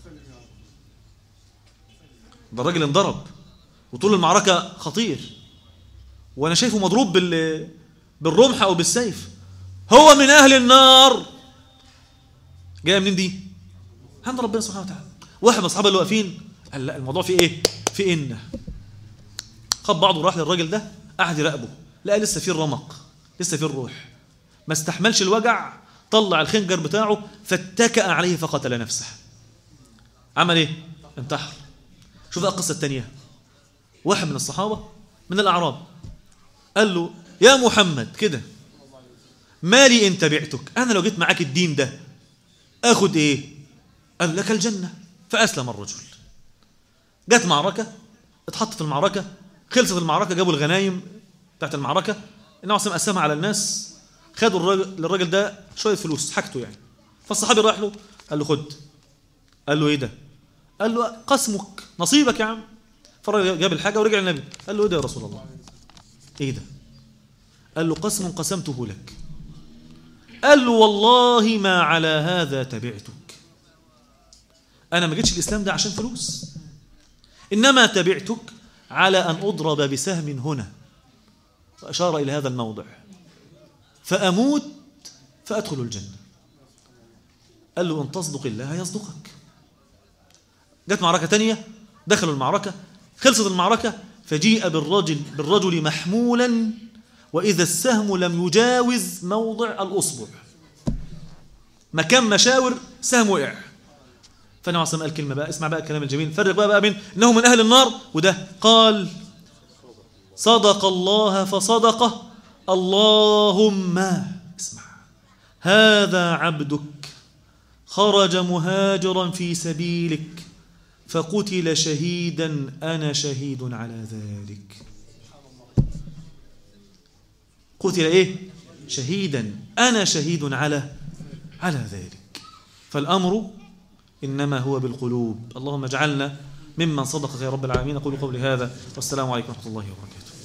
ده الراجل انضرب وطول المعركة خطير وأنا شايفه مضروب بال بالرمح أو بالسيف هو من أهل النار جاية منين دي؟ عند ربنا سبحانه وتعالى واحد من أصحابه اللي واقفين قال لا الموضوع فيه إيه؟ في إن خد بعضه وراح للراجل ده قعد يراقبه لقى لسه فيه الرمق لسه فيه الروح ما استحملش الوجع طلع الخنجر بتاعه فاتكأ عليه فقتل نفسه عمل ايه؟ انتحر شوف بقى القصة الثانية واحد من الصحابة من الأعراب قال له يا محمد كده مالي إن تبعتك أنا لو جيت معاك الدين ده أخد إيه قال لك الجنة فأسلم الرجل جت معركة اتحط في المعركة خلصت المعركة جابوا الغنايم بتاعت المعركة النبي عليه قسمها على الناس خدوا الراجل للراجل ده شوية فلوس حاجته يعني فالصحابي راح له قال له خد قال له ايه ده قال له قسمك نصيبك يا عم فالراجل جاب الحاجة ورجع للنبي قال له ايه ده يا رسول الله ايه ده قال له قسم قسمته لك قال له والله ما على هذا تبعتك أنا ما جيتش الإسلام ده عشان فلوس إنما تبعتك على أن أضرب بسهم هنا وأشار إلى هذا الموضع فأموت فأدخل الجنة قال له إن تصدق الله يصدقك جت معركة تانية دخلوا المعركة خلصت المعركة فجيء بالرجل بالرجل محمولا وإذا السهم لم يجاوز موضع الأصبع مكان مشاور سهم وقع فالنبي عليه قال كلمة بقى اسمع بقى الكلام الجميل فرق بقى, بقى بين إنه من أهل النار وده قال صدق الله فصدقه اللهم اسمع هذا عبدك خرج مهاجرا في سبيلك فقتل شهيدا أنا شهيد على ذلك قتل إيه شهيدا أنا شهيد على على ذلك فالأمر إنما هو بالقلوب اللهم اجعلنا ممن صدقك يا رب العالمين أقول قولي هذا والسلام عليكم ورحمة الله وبركاته